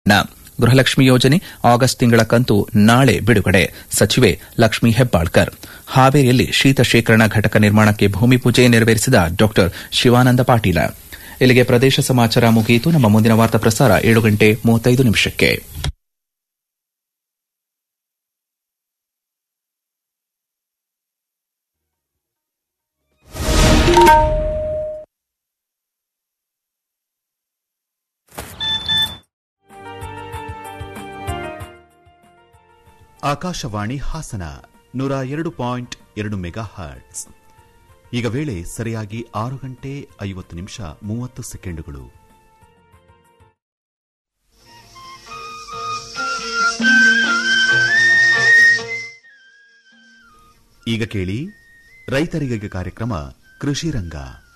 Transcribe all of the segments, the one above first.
ನ ಗೃಹಲಕ್ಷ್ಮಿ ಯೋಜನೆ ಆಗಸ್ಟ್ ತಿಂಗಳ ಕಂತು ನಾಳೆ ಬಿಡುಗಡೆ ಸಚಿವೆ ಲಕ್ಷ್ಮೀ ಹೆಬ್ಬಾಳ್ಕರ್ ಹಾವೇರಿಯಲ್ಲಿ ಶೀತ ಶೇಖರಣಾ ಘಟಕ ನಿರ್ಮಾಣಕ್ಕೆ ಭೂಮಿ ಪೂಜೆ ನೆರವೇರಿಸಿದ ಡಾ ಶಿವಾನಂದ ಪಾಟೀಲ ಇಲ್ಲಿಗೆ ಪ್ರದೇಶ ಸಮಾಚಾರ ಮುಗಿಯಿತು ನಮ್ಮ ಮುಂದಿನ ವಾರ್ತಾ ಪ್ರಸಾರ ಏಳು ಗಂಟೆ ಮೂವತ್ತೈದು ನಿಮಿಷಕ್ಕೆ ಆಕಾಶವಾಣಿ ಹಾಸನ ನೂರ ಎರಡು ಪಾಯಿಂಟ್ ಎರಡು ಮೆಗಾ ಹರ್ಟ್ಸ್ ಈಗ ವೇಳೆ ಸರಿಯಾಗಿ ಆರು ಗಂಟೆ ಐವತ್ತು ನಿಮಿಷ ಮೂವತ್ತು ಸೆಕೆಂಡುಗಳು ಈಗ ಕೇಳಿ ರೈತರಿಗೆ ಕಾರ್ಯಕ್ರಮ ಕೃಷಿ ರಂಗ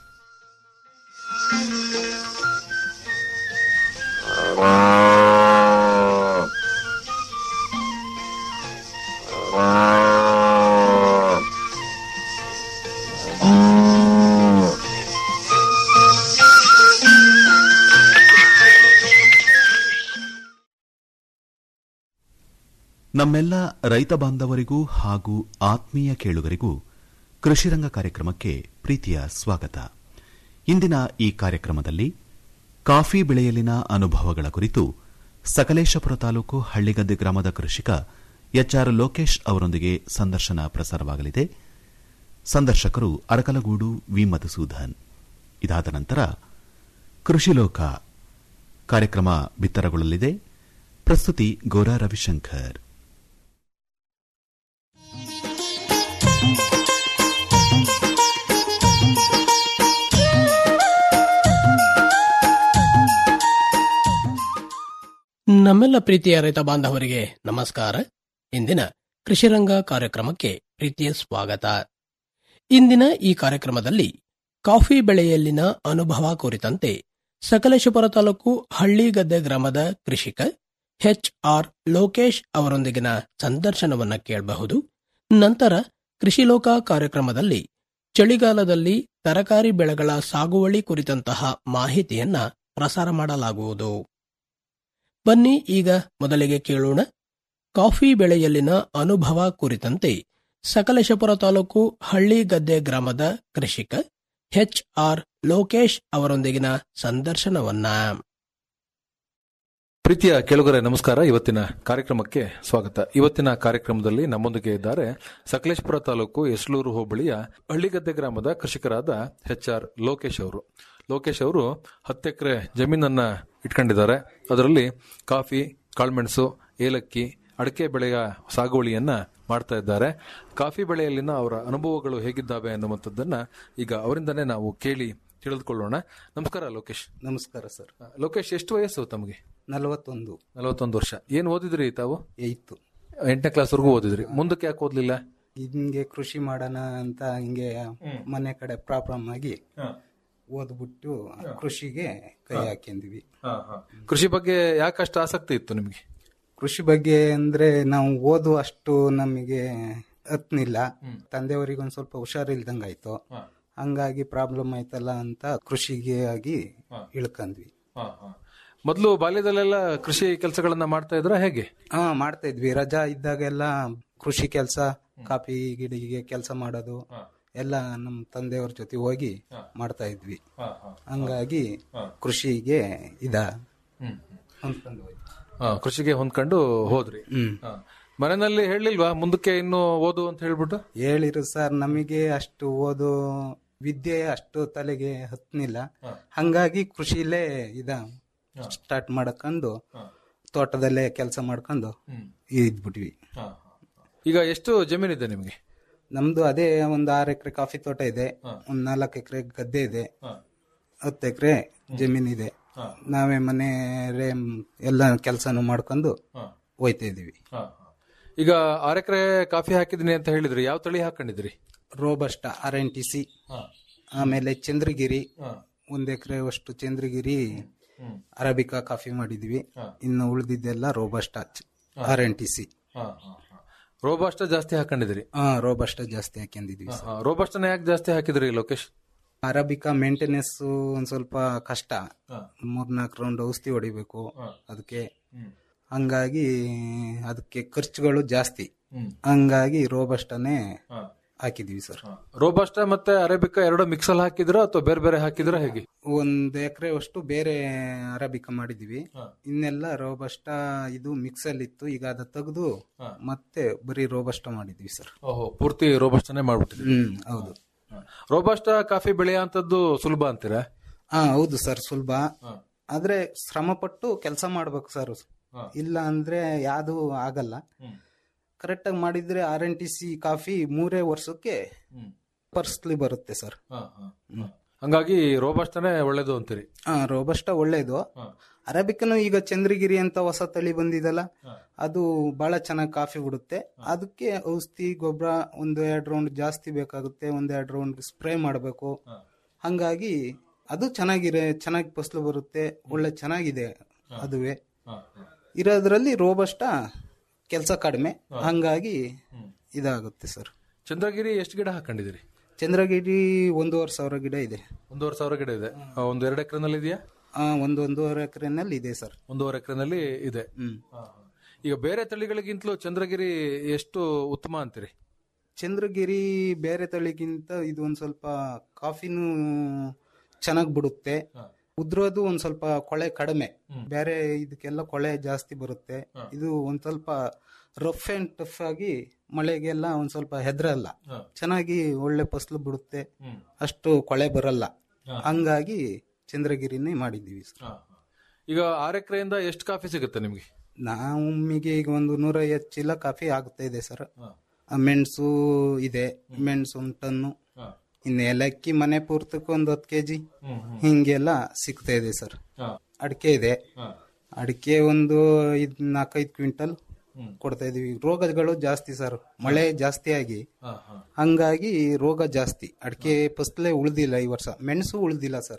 ನಮ್ಮೆಲ್ಲ ರೈತ ಬಾಂಧವರಿಗೂ ಹಾಗೂ ಆತ್ಮೀಯ ಕೇಳುಗರಿಗೂ ಕೃಷಿರಂಗ ಕಾರ್ಯಕ್ರಮಕ್ಕೆ ಪ್ರೀತಿಯ ಸ್ವಾಗತ ಇಂದಿನ ಈ ಕಾರ್ಯಕ್ರಮದಲ್ಲಿ ಕಾಫಿ ಬೆಳೆಯಲಿನ ಅನುಭವಗಳ ಕುರಿತು ಸಕಲೇಶಪುರ ತಾಲೂಕು ಹಳ್ಳಿಗದ್ದೆ ಗ್ರಾಮದ ಕೃಷಿಕ ಎಚ್ಆರ್ ಲೋಕೇಶ್ ಅವರೊಂದಿಗೆ ಸಂದರ್ಶನ ಪ್ರಸಾರವಾಗಲಿದೆ ಸಂದರ್ಶಕರು ಅರಕಲಗೂಡು ವಿ ಮಧುಸೂದನ್ ಇದಾದ ನಂತರ ಕೃಷಿಲೋಕ ಕಾರ್ಯಕ್ರಮ ಬಿತ್ತರಗೊಳ್ಳಲಿದೆ ಪ್ರಸ್ತುತಿ ಗೋರಾ ರವಿಶಂಕರ್ ನಮ್ಮೆಲ್ಲ ಪ್ರೀತಿಯ ರೈತ ಬಾಂಧವರಿಗೆ ನಮಸ್ಕಾರ ಇಂದಿನ ಕೃಷಿರಂಗ ಕಾರ್ಯಕ್ರಮಕ್ಕೆ ಪ್ರೀತಿಯ ಸ್ವಾಗತ ಇಂದಿನ ಈ ಕಾರ್ಯಕ್ರಮದಲ್ಲಿ ಕಾಫಿ ಬೆಳೆಯಲ್ಲಿನ ಅನುಭವ ಕುರಿತಂತೆ ಸಕಲೇಶಪುರ ತಾಲೂಕು ಹಳ್ಳಿಗದ್ದೆ ಗ್ರಾಮದ ಕೃಷಿಕ ಎಚ್ ಆರ್ ಲೋಕೇಶ್ ಅವರೊಂದಿಗಿನ ಸಂದರ್ಶನವನ್ನ ಕೇಳಬಹುದು ನಂತರ ಕೃಷಿಲೋಕ ಕಾರ್ಯಕ್ರಮದಲ್ಲಿ ಚಳಿಗಾಲದಲ್ಲಿ ತರಕಾರಿ ಬೆಳೆಗಳ ಸಾಗುವಳಿ ಕುರಿತಂತಹ ಮಾಹಿತಿಯನ್ನ ಪ್ರಸಾರ ಮಾಡಲಾಗುವುದು ಬನ್ನಿ ಈಗ ಮೊದಲಿಗೆ ಕೇಳೋಣ ಕಾಫಿ ಬೆಳೆಯಲ್ಲಿನ ಅನುಭವ ಕುರಿತಂತೆ ಸಕಲೇಶಪುರ ತಾಲೂಕು ಹಳ್ಳಿಗದ್ದೆ ಗ್ರಾಮದ ಕೃಷಿಕ ಎಚ್ ಆರ್ ಲೋಕೇಶ್ ಅವರೊಂದಿಗಿನ ಸಂದರ್ಶನವನ್ನ ಪ್ರೀತಿಯ ಕೆಳಗರೆ ನಮಸ್ಕಾರ ಇವತ್ತಿನ ಕಾರ್ಯಕ್ರಮಕ್ಕೆ ಸ್ವಾಗತ ಇವತ್ತಿನ ಕಾರ್ಯಕ್ರಮದಲ್ಲಿ ನಮ್ಮೊಂದಿಗೆ ಇದ್ದಾರೆ ಸಕಲೇಶ್ಪುರ ತಾಲೂಕು ಎಸ್ಲೂರು ಹೋಬಳಿಯ ಹಳ್ಳಿಗದ್ದೆ ಗ್ರಾಮದ ಕೃಷಿಕರಾದ ಎಚ್ ಆರ್ ಲೋಕೇಶ್ ಅವರು ಲೋಕೇಶ್ ಅವರು ಹತ್ತು ಎಕರೆ ಜಮೀನನ್ನ ಇಟ್ಕೊಂಡಿದ್ದಾರೆ ಅದರಲ್ಲಿ ಕಾಫಿ ಕಾಳುಮೆಣಸು ಏಲಕ್ಕಿ ಅಡಿಕೆ ಬೆಳೆಯ ಸಾಗುವಳಿಯನ್ನ ಮಾಡ್ತಾ ಇದ್ದಾರೆ ಕಾಫಿ ಬೆಳೆಯಲ್ಲಿನ ಅವರ ಅನುಭವಗಳು ಹೇಗಿದ್ದಾವೆ ಅನ್ನುವಂಥದ್ದನ್ನ ಈಗ ಅವರಿಂದನೇ ನಾವು ಕೇಳಿ ತಿಳಿದುಕೊಳ್ಳೋಣ ನಮಸ್ಕಾರ ಲೋಕೇಶ್ ನಮಸ್ಕಾರ ಸರ್ ಲೋಕೇಶ್ ಎಷ್ಟು ವಯಸ್ಸು ತಮಗೆ ನಲವತ್ತೊಂದು ನಲವತ್ತೊಂದು ವರ್ಷ ಏನ್ ಓದಿದ್ರಿ ತಾವು ಏಯ್ತು ಎಂಟನೇ ಕ್ಲಾಸ್ವರೆಗೂ ಓದಿದ್ರಿ ಮುಂದಕ್ಕೆ ಯಾಕೆ ಓದ್ಲಿಲ್ಲ ಹಿಂಗೆ ಕೃಷಿ ಮಾಡೋಣ ಅಂತ ಹಿಂಗೆ ಮನೆ ಕಡೆ ಪ್ರಾಬ್ಲಮ್ ಆಗಿ ಓದ್ಬಿಟ್ಟು ಕೃಷಿಗೆ ಕೈ ಹಾಕಿದ್ವಿ ಕೃಷಿ ಬಗ್ಗೆ ಯಾಕಷ್ಟು ಆಸಕ್ತಿ ಇತ್ತು ನಿಮಗೆ ಕೃಷಿ ಬಗ್ಗೆ ಅಂದ್ರೆ ನಾವು ಓದು ಅಷ್ಟು ನಮಗೆ ಹತ್ನಿಲ್ಲ ತಂದೆಯವರಿಗೆ ಒಂದ್ ಸ್ವಲ್ಪ ಹುಷಾರಿಲ್ದಂಗಾಯ್ತು ಹಂಗಾಗಿ ಪ್ರಾಬ್ಲಮ್ ಆಯ್ತಲ್ಲ ಅಂತ ಕೃಷಿಗೆ ಆಗಿ ಇಳ್ಕಂದ್ವಿ ಮೊದಲು ಬಾಲ್ಯದಲ್ಲೆಲ್ಲ ಕೃಷಿ ಕೆಲಸಗಳನ್ನ ಮಾಡ್ತಾ ಇದ್ರ ಹೇಗೆ ಹಾ ಮಾಡ್ತಾ ಇದ್ವಿ ರಜಾ ಇದ್ದಾಗೆಲ್ಲ ಕೃಷಿ ಕೆಲಸ ಕಾಫಿ ಗಿಡಿಗೆ ಕೆಲಸ ಮಾಡೋದು ಎಲ್ಲ ನಮ್ಮ ತಂದೆಯವ್ರ ಜೊತೆ ಹೋಗಿ ಮಾಡ್ತಾ ಇದ್ವಿ ಹಂಗಾಗಿ ಕೃಷಿಗೆ ಇದ ಹೊಂದ್ಕೊಂಡು ಹೋಯ್ತು. ಆ, ಕೃಷಿಗೆ ಹೊಂದ್ಕೊಂಡು ಹೋದ್ರಿ ಹ್ಮ್ ಆ. ಮನೆಯಲ್ಲಿ ಹೇಳಿಲ್ವಾ ಮುಂದಕ್ಕೆ ಇನ್ನು ಓದು ಅಂತ ಹೇಳ್ಬಿಟ್ಟು ಹೇಳಿರು ಸರ್ ನಮಗೆ ಅಷ್ಟು ಓದು ವಿದ್ಯೆ ಅಷ್ಟು ತಲೆಗೆ ಹತ್ನಿಲ್ಲ ಹಂಗಾಗಿ ಕೃಷಿಲೇ ಇದ ಸ್ಟಾರ್ಟ್ ಮಾಡಕೊಂಡು ತೋಟದಲ್ಲೇ ಕೆಲಸ ಮಾಡ್ಕೊಂಡು ಇದ್ಬಿಟ್ವಿ ಈಗ ಎಷ್ಟು ಜಮೀನಿದೆ ನಿಮಗೆ ನಮ್ದು ಅದೇ ಒಂದು ಆರು ಎಕರೆ ಕಾಫಿ ತೋಟ ಇದೆ ಒಂದ್ ನಾಲ್ಕು ಎಕರೆ ಗದ್ದೆ ಇದೆ ಹತ್ತು ಎಕರೆ ಜಮೀನ್ ಇದೆ ನಾವೇ ಮನೆ ಎಲ್ಲ ಕೆಲಸನು ಮಾಡ್ಕೊಂಡು ಹೋಯ್ತಾ ಇದೀವಿ ಈಗ ಆರ್ ಎಕರೆ ಕಾಫಿ ಹಾಕಿದೀನಿ ಅಂತ ಹೇಳಿದ್ರಿ ಯಾವ ತಳಿ ಹಾಕೊಂಡಿದ್ರಿ robusta R N T C ಆಮೇಲೆ ಚಂದ್ರಗಿರಿ ಒಂದ್ ಎಕರೆ ಅಷ್ಟು ಚಂದ್ರಗಿರಿ ಅರಬಿಕಾ ಕಾಫಿ ಮಾಡಿದ್ವಿ ಇನ್ನು ಉಳಿದಿದ್ದೆಲ್ಲ robusta R N T C robusta ಜಾಸ್ತಿ ಹಾಕೊಂಡಿದ್ರಿ ಹಾ ರೋಬಸ್ಟ ಜಾಸ್ತಿ ಹಾಕೊಂಡಿದ್ವಿ ರೋಬಾಸ್ಟನ ಯಾಕೆ ಜಾಸ್ತಿ ಹಾಕಿದ್ರಿ ಲೋಕೇಶ್ ಅರಬಿಕಾ ಮೇಂಟೆನೆನ್ಸ್ ಒಂದ್ ಸ್ವಲ್ಪ ಕಷ್ಟ ಮೂರ್ನಾಲ್ಕು ರೌಂಡ್ ಔಷಧಿ ಹೊಡಿಬೇಕು ಅದಕ್ಕೆ ಹಂಗಾಗಿ ಅದಕ್ಕೆ ಖರ್ಚುಗಳು ಜಾಸ್ತಿ ಹಂಗಾಗಿ ರೋಬಸ್ಟನೇ ಹಾಕಿದೀವಿ ಸರ್ ರೋಬಸ್ಟ ಮತ್ತೆ ಅರೇಬಿಕಾ ಎರಡು ಮಿಕ್ಸ್ ಅಲ್ಲಿ ಹಾಕಿದ್ರ ಅಥವಾ ಬೇರೆ ಬೇರೆ ಹಾಕಿದ್ರ ಹೇಗೆ ಒಂದ್ ಎಕರೆ ಅಷ್ಟು ಬೇರೆ ಅರಬಿಕ ಮಾಡಿದೀವಿ ಇನ್ನೆಲ್ಲ ರೋಬಸ್ಟ ಇದು ಮಿಕ್ಸ್ ಅಲ್ಲಿ ಇತ್ತು ಈಗ ಅದ ತೆಗೆದು ಮತ್ತೆ ಬರೀ ರೋಬಸ್ಟ ಮಾಡಿದ್ವಿ ಸರ್ ಓಹೋ ಪೂರ್ತಿ ರೋಬಸ್ಟನೇ ಮಾಡ್ಬಿಟ್ಟಿದ್ರಿ ಹ್ಮ್ ಹೌದು ರೋಬಸ್ಟ ಕಾಫಿ ಬೆಳೆಯುವಂತದ್ದು ಸುಲಭ ಅಂತೀರಾ ಹಾ ಹೌದು ಸರ್ ಸುಲಭ ಆದ್ರೆ ಶ್ರಮ ಪಟ್ಟು ಕೆಲಸ ಮಾಡ್ಬೇಕು ಸರ್ ಇಲ್ಲ ಅಂದ್ರೆ ಯಾವ್ದು ಆಗಲ್ಲ ಕರೆಕ್ಟ್ ಆಗಿ ಮಾಡಿದ್ರೆ R N T C coffee ಮೂರೇ ವರ್ಷಕ್ಕೆ ಪರ್ಸ್ಲಿ ಬರುತ್ತೆ ಸರ್ ಹಂಗಾಗಿ ರೋಬಸ್ಟನೇ ಒಳ್ಳೇದು ಅಂತೀರಿ ಹಾ ರೋಬಸ್ಟ ಒಳ್ಳೇದು ಅರಬಿಕನು ಈಗ ಚಂದ್ರಗಿರಿ ಅಂತ ಹೊಸ ತಳಿ ಬಂದಿದಲ್ಲ ಅದು ಬಹಳ ಚೆನ್ನಾಗಿ ಕಾಫಿ ಬಿಡುತ್ತೆ ಅದಕ್ಕೆ ಔಷಧಿ ಗೊಬ್ಬರ ಒಂದು ಎರಡು ರೌಂಡ್ ಜಾಸ್ತಿ ಬೇಕಾಗುತ್ತೆ ಒಂದ್ ಎರಡು ರೌಂಡ್ ಸ್ಪ್ರೇ ಮಾಡಬೇಕು ಹಂಗಾಗಿ ಅದು ಚೆನ್ನಾಗಿರೆ ಚೆನ್ನಾಗಿ ಫಸಲು ಬರುತ್ತೆ ಒಳ್ಳೆ ಚೆನ್ನಾಗಿದೆ ಅದುವೆ ಇರೋದ್ರಲ್ಲಿ ರೋಬಸ್ಟ ಕೆಲಸ ಕಡಿಮೆ ಹಂಗಾಗಿ ಇದಾಗುತ್ತೆ ಸರ್ ಚಂದ್ರಗಿರಿ ಎಷ್ಟು ಗಿಡ ಹಾಕೊಂಡಿದಿರಿ ಚಂದ್ರಗಿರಿ ಒಂದೂವರೆ ಸಾವಿರ ಗಿಡ ಇದೆ ಒಂದೂವರೆ ಸಾವಿರ ಗಿಡ ಇದೆ ಆ, ಒಂದು ಎರಡು ಎಕರೆನಲ್ಲಿ ಇದೆಯಾ ಆ, ಒಂದು ಒಂದೂವರೆ ಎಕರೆನಲ್ಲಿ ಇದೆ ಸರ್ ಒಂದೂವರೆ ಎಕರೆನಲ್ಲಿ ಇದೆ ಹ್ಮ್ ಈಗ ಬೇರೆ ತಳಿಗಳಿಗಿಂತಲೂ ಚಂದ್ರಗಿರಿ ಎಷ್ಟು ಉತ್ತಮ ಅಂತೀರಿ ಚಂದ್ರಗಿರಿ ಬೇರೆ ತಳಿಗಿಂತ ಇದು ಒಂದ್ ಸ್ವಲ್ಪ ಕಾಫಿನೂ ಚೆನ್ನಾಗಿ ಬಿಡುತ್ತೆ ಉದ್ರೋದು ಒಂದ್ ಸ್ವಲ್ಪ ಕೊಳೆ ಕಡಿಮೆ ಬೇರೆ ಇದಕ್ಕೆಲ್ಲ ಕೊಳೆ ಜಾಸ್ತಿ ಬರುತ್ತೆ ಇದು ಒಂದ್ ಸ್ವಲ್ಪ ರಫ್ ಅಂಡ್ ಟಫ್ ಆಗಿ ಮಳೆಗೆಲ್ಲ ಒಂದ್ ಸ್ವಲ್ಪ ಹೆದ್ರಲ್ಲ ಚೆನ್ನಾಗಿ ಒಳ್ಳೆ ಫಸಲು ಬಿಡುತ್ತೆ ಅಷ್ಟು ಕೊಳೆ ಬರಲ್ಲ ಹಂಗಾಗಿ ಚಂದ್ರಗಿರಿನೇ ಮಾಡಿದ್ದೀವಿ ಸರ್ ಈಗ ಆರು ಎಕರೆಯಿಂದ ಎಷ್ಟು ಕಾಫಿ ಸಿಗುತ್ತೆ ನಿಮ್ಗೆ ನಮಗೆ ಈಗ ಒಂದು ನೂರೈವತ್ತು ಚೀಲ ಕಾಫಿ ಆಗ್ತಾ ಇದೆ ಸರ್ ಆ ಮೆಣಸು ಇದೆ ಮೆಣಸು ಒಂದು ಟನ್ನು ಇನ್ನು ಏಲಕ್ಕಿ ಮನೆ ಪೂರ್ತಕ್ಕೆ ಒಂದು ಹತ್ತು ಕೆಜಿ ಹಿಂಗೆಲ್ಲ ಸಿಗ್ತಾ ಇದೆ ಸರ್ ಅಡಿಕೆ ಇದೆ ಅಡಿಕೆ ಒಂದು ಐದ್ ನಾಲ್ಕೈದು ಕ್ವಿಂಟಲ್ ಕೊಡ್ತಾ ಇದೀವಿ ರೋಗಗಳು ಜಾಸ್ತಿ ಸರ್ ಮಳೆ ಜಾಸ್ತಿ ಆಗಿ ಹಂಗಾಗಿ ರೋಗ ಜಾಸ್ತಿ ಅಡಿಕೆ ಫಸಲೇ ಉಳ್ದಿಲ್ಲ ಈ ವರ್ಷ ಮೆಣಸು ಉಳ್ದಿಲ್ಲ ಸರ್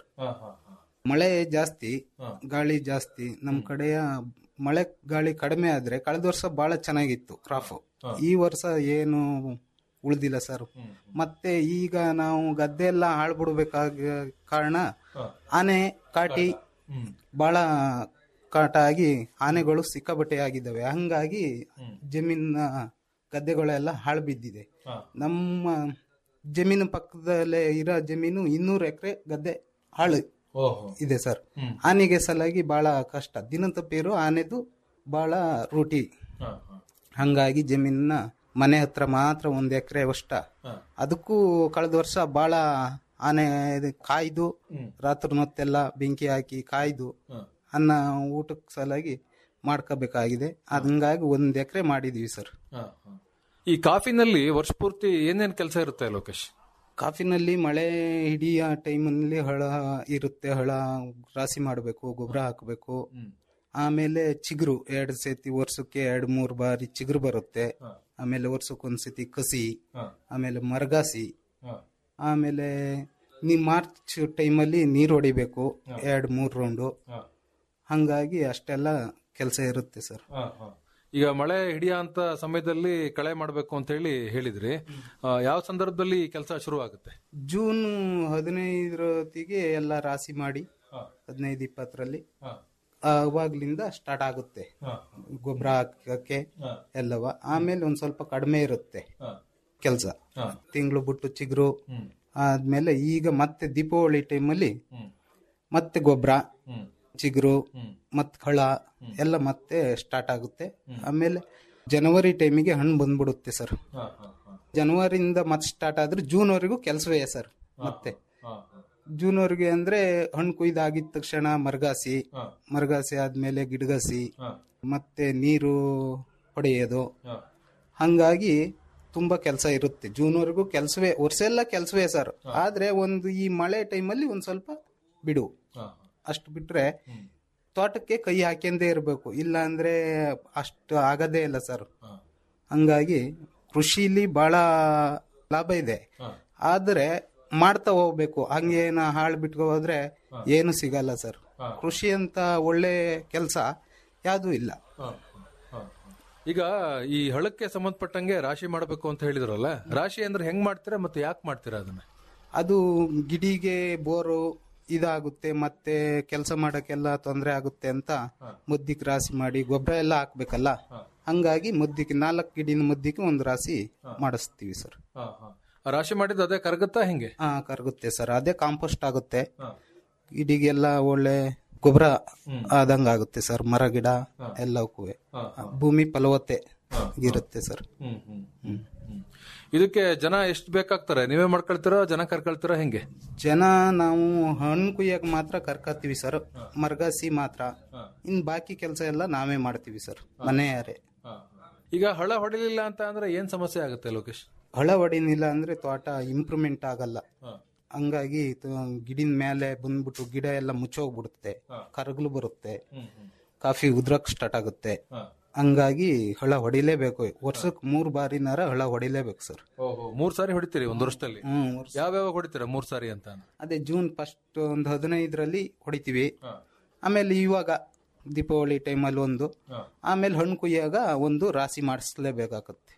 ಮಳೆ ಜಾಸ್ತಿ ಗಾಳಿ ಜಾಸ್ತಿ ನಮ್ ಕಡೆಯ ಮಳೆ ಗಾಳಿ ಕಡಿಮೆ ಆದ್ರೆ ಕಳೆದ ವರ್ಷ ಬಹಳ ಚೆನ್ನಾಗಿತ್ತು ಕ್ರಾಪ್ ಈ ವರ್ಷ ಏನು ಉಳ್ದಿಲ್ಲ ಸರ್ ಮತ್ತೆ ಈಗ ನಾವು ಗದ್ದೆ ಎಲ್ಲ ಹಾಳ್ಬಿಡ್ಬೇಕಾಗ ಕಾರಣ ಆನೆ ಕಾಟಿ ಬಹಳ ಕಾಟ ಆಗಿ ಆನೆಗಳು ಸಿಕ್ಕಾಬಟ್ಟೆ ಆಗಿದ್ದಾವೆ ಹಂಗಾಗಿ ಜಮೀನ ಗದ್ದೆಗಳೆಲ್ಲ ಹಾಳು ಬಿದ್ದಿದೆ ನಮ್ಮ ಜಮೀನು ಪಕ್ಕದಲ್ಲೇ ಇರೋ ಜಮೀನು ಇನ್ನೂರು ಎಕರೆ ಗದ್ದೆ ಹಾಳು ಇದೆ ಸರ್ ಆನೆಗೆ ಸಲಾಗಿ ಬಹಳ ಕಷ್ಟ ದಿನ ತಪ್ಪಿರೋ ಆನೆದು ಬಹಳ ರೂಢಿ ಹಂಗಾಗಿ ಜಮೀನ ಮನೆ ಹತ್ರ ಮಾತ್ರ ಒಂದ್ ಎಕರೆ ಅಷ್ಟ ಅದಕ್ಕೂ ಕಳೆದ ವರ್ಷ ಬಹಳ ಆನೆ ಇದು ಕಾಯ್ದು ರಾತ್ರಿ ಹೊತ್ತೆಲ್ಲ ಬೆಂಕಿ ಹಾಕಿ ಕಾಯ್ದು ಅನ್ನ ಊಟಕ್ಕೆ ಸಲಾಗಿ ಮಾಡ್ಕೋಬೇಕಾಗಿದೆ ಹಂಗಾಗಿ ಒಂದ್ ಎಕರೆ ಮಾಡಿದೀವಿ ಸರ್ ಈ ಕಾಫಿನಲ್ಲಿ ವರ್ಷ ಪೂರ್ತಿ ಏನೇನ್ ಕೆಲಸ ಇರುತ್ತೆ ಲೋಕೇಶ್ ಕಾಫಿನಲ್ಲಿ ಮಳೆ ಹಿಡಿಯ ಟೈಮಲ್ಲಿ ಹಳ ಇರುತ್ತೆ ಹಳ ರಾಶಿ ಮಾಡಬೇಕು ಗೊಬ್ಬರ ಹಾಕಬೇಕು ಆಮೇಲೆ ಚಿಗುರು ಎರಡು ಸತಿ ವರ್ಷಕ್ಕೆ ಎರಡು ಮೂರು ಬಾರಿ ಚಿಗುರು ಬರುತ್ತೆ ಆಮೇಲೆ ವರ್ಷಕ್ಕೊಂದ್ಸತಿ ಕಸಿ ಆಮೇಲೆ ಮರಗಾಸಿ ಆಮೇಲೆ ನೀ ಮಾರ್ಚ್ ಟೈಮಲ್ಲಿ ನೀರು ಹೊಡಿಬೇಕು ಎರಡು ಮೂರು ರೌಂಡು ಹಂಗಾಗಿ ಅಷ್ಟೆಲ್ಲ ಕೆಲಸ ಇರುತ್ತೆ ಸರ್ ಈಗ ಮಳೆ ಹಿಡಿಯ ಅಂತ ಸಮಯದಲ್ಲಿ ಕಳೆ ಮಾಡಬೇಕು ಅಂತ ಹೇಳಿ ಹೇಳಿದ್ರಿ ಆ, ಯಾವ ಸಂದರ್ಭದಲ್ಲಿ ಕೆಲಸ ಶುರು ಆಗುತ್ತೆ ಜೂನ್ ಹದಿನೈದರೊತ್ತಿಗೆ ಎಲ್ಲ ರಾಶಿ ಮಾಡಿ ಹದಿನೈದು ಇಪ್ಪತ್ತರಲ್ಲಿ ಅವಾಗ್ಲಿಂದ ಸ್ಟಾರ್ಟ್ ಆಗುತ್ತೆ ಗೊಬ್ಬರ ಹಾಕಕ್ಕೆ ಎಲ್ಲವ ಆಮೇಲೆ ಒಂದ್ ಸ್ವಲ್ಪ ಕಡಿಮೆ ಇರುತ್ತೆ ಕೆಲಸ ತಿಂಗಳು ಬಿಟ್ಟು ಚಿಗುರು ಆದ್ಮೇಲೆ ಈಗ ಮತ್ತೆ ದೀಪಾವಳಿ ಟೈಮಲ್ಲಿ ಮತ್ತೆ ಗೊಬ್ಬರ ಚಿಗುರು ಮತ್ ಹಳ ಎಲ್ಲ ಮತ್ತೆ ಸ್ಟಾರ್ಟ್ ಆಗುತ್ತೆ ಆಮೇಲೆ ಜನವರಿ ಟೈಮಿಗೆ ಹಣ್ಣು ಬಂದ್ಬಿಡುತ್ತೆ ಸರ್ ಜನವರಿಯಿಂದ ಮತ್ತೆ ಸ್ಟಾರ್ಟ್ ಆದ್ರೆ ಜೂನ್ ವರೆಗೂ ಕೆಲಸವೇ ಸರ್ ಮತ್ತೆ ಜೂನ್ ವರೆಗೆ ಅಂದ್ರೆ ಹಣ್ಣು ಕೊಯ್ದಾಗಿದ ತಕ್ಷಣ ಮರಗಾಸಿ ಮರಗಾಸಿ ಆದ್ಮೇಲೆ ಗಿಡಗಾಸಿ ಮತ್ತೆ ನೀರು ಹೊಡೆಯೋದು ಹಂಗಾಗಿ ತುಂಬಾ ಕೆಲಸ ಇರುತ್ತೆ ಜೂನ್ ವರೆಗೂ ಕೆಲಸವೇ ವರ್ಷ ಎಲ್ಲ ಕೆಲಸವೇ ಸರ್ ಆದ್ರೆ ಒಂದು ಈ ಮಳೆ ಟೈಮಲ್ಲಿ ಒಂದ್ ಸ್ವಲ್ಪ ಬಿಡು ಅಷ್ಟು ಬಿಟ್ರೆ ತೋಟಕ್ಕೆ ಕೈ ಹಾಕ್ಯಂದೇ ಇರಬೇಕು ಇಲ್ಲ ಅಂದ್ರೆ ಅಷ್ಟು ಆಗದೇ ಇಲ್ಲ ಸರ್ ಹಂಗಾಗಿ ಕೃಷಿಲಿ ಬಹಳ ಲಾಭ ಇದೆ ಆದ್ರೆ ಮಾಡ್ತಾ ಹೋಗ್ಬೇಕು ಹಂಗೇನ ಹಾಳು ಬಿಟ್ಕೊ ಹೋದ್ರೆ ಏನು ಸಿಗಲ್ಲ ಸರ್ ಕೃಷಿ ಅಂತ ಒಳ್ಳೆ ಕೆಲಸ ಯಾವ್ದು ಇಲ್ಲ ಈಗ ಈ ಹಳಕ್ಕೆ ಸಂಬಂಧಪಟ್ಟಂಗೆ ರಾಶಿ ಮಾಡಬೇಕು ಅಂತ ಹೇಳಿದ್ರಲ್ಲ ರಾಶಿ ಅಂದ್ರೆ ಹೆಂಗ್ ಮಾಡ್ತೀರಾ ಮತ್ತೆ ಯಾಕೆ ಮಾಡ್ತೀರಾ ಅದನ್ನ ಅದು ಗಿಡಿಗೆ ಬೋರು ಇದಾಗುತ್ತೆ ಮತ್ತೆ ಕೆಲಸ ಮಾಡಕ್ಕೆಲ್ಲ ತೊಂದರೆ ಆಗುತ್ತೆ ಅಂತ ಮುದ್ದಿಗೆ ರಾಶಿ ಮಾಡಿ ಗೊಬ್ಬರ ಎಲ್ಲ ಹಾಕ್ಬೇಕಲ್ಲ ಹಂಗಾಗಿ ಮುದ್ದಿಗೆ ನಾಲ್ಕು ಗಿಡಿನ ಮುದ್ದಿಗೆ ಒಂದು ರಾಶಿ ಮಾಡಿಸ್ತೀವಿ ಸರ್ ರಾಶಿ ಮಾಡಿದ್ದು ಅದೇ ಕರಗುತ್ತಾ ಹೆಂಗೆ ಹಾ ಕರಗುತ್ತೆ ಸರ್ ಅದೇ ಕಾಂಪೋಸ್ಟ್ ಆಗುತ್ತೆ ಗಿಡಿಗೆಲ್ಲ ಒಳ್ಳೆ ಗೊಬ್ಬರ ಆದಂಗ ಆಗುತ್ತೆ ಸರ್ ಮರ ಗಿಡ ಎಲ್ಲಕ್ಕೂ ಭೂಮಿ ಫಲವತ್ತೆ ಇರುತ್ತೆ ಸರ್ ಇದಕ್ಕೆ ಜನ ಎಷ್ಟು ಬೇಕಾಗ್ತಾರೆ ನೀವೇ ಮಾಡ್ಕೊಳ್ತೀರಾ ಜನ ಕರ್ಕೊಳ್ತೀರಾ ಹೆಂಗೆ ಜನ ನಾವು ಹಣ್ಣು ಕುಯ್ಯಕ್ ಮಾತ್ರ ಕರ್ಕತ್ತೀವಿ ಸರ್ ಮರ್ಗಾಸಿ ಮಾತ್ರ ಇನ್ ಬಾಕಿ ಕೆಲಸ ಎಲ್ಲ ನಾವೇ ಮಾಡ್ತೀವಿ ಸರ್ ಮನೆಯಾರೆ ಈಗ ಹಳ ಹೊಡಿಲಿಲ್ಲ ಅಂತ ಅಂದ್ರೆ ಏನ್ ಸಮಸ್ಯೆ ಆಗುತ್ತೆ ಲೋಕೇಶ್ ಹಳ ಹೊಡಿನಿಲ್ಲ ಅಂದ್ರೆ ತೋಟ ಇಂಪ್ರೂವ್ಮೆಂಟ್ ಆಗಲ್ಲ ಹಂಗಾಗಿ ತ- ಗಿಡಿನ ಮೇಲೆ ಬಂದ್ಬಿಟ್ಟು ಗಿಡ ಎಲ್ಲ ಮುಚ್ಚೋಗ್ಬಿಡುತ್ತೆ ಕರಗಲು ಬರುತ್ತೆ ಕಾಫಿ ಉದ್ರಕ್ ಸ್ಟಾರ್ಟ್ ಆಗುತ್ತೆ ಹಂಗಾಗಿ ಹಳ ಹೊಡಿಲೇಬೇಕು ವರ್ಷಕ್ಕೆ ಮೂರ್ ಬಾರಿನಾರ ಹಳ ಹೊಡಿಲೇಬೇಕು ಸರ್ ಓಹೋ ಮೂರ್ ಸಾರಿ ಹೊಡಿತೀರಿ ಒಂದ್ ವರ್ಷದಲ್ಲಿ ಹ್ಮ್ ವರ್ಷ- ಯಾವ್ಯಾವ ಹೊಡಿತೀರಾ ಮೂರ್ ಸಾರಿ ಅಂತ ಅದೇ ಜೂನ್ ಫಸ್ಟ್ ಒಂದು ಹದಿನೈದರಲ್ಲಿ ಹೊಡಿತೀವಿ ಆಮೇಲೆ ಇವಾಗ ದೀಪಾವಳಿ ಟೈಮಲ್ಲಿ ಒಂದು ಆಮೇಲೆ ಹಣ್ಣು ಕುಯ್ಯಾಗ ಒಂದು ರಾಶಿ ಮಾಡಿಸ್ಲೇಬೇಕಾಗತ್ತೆ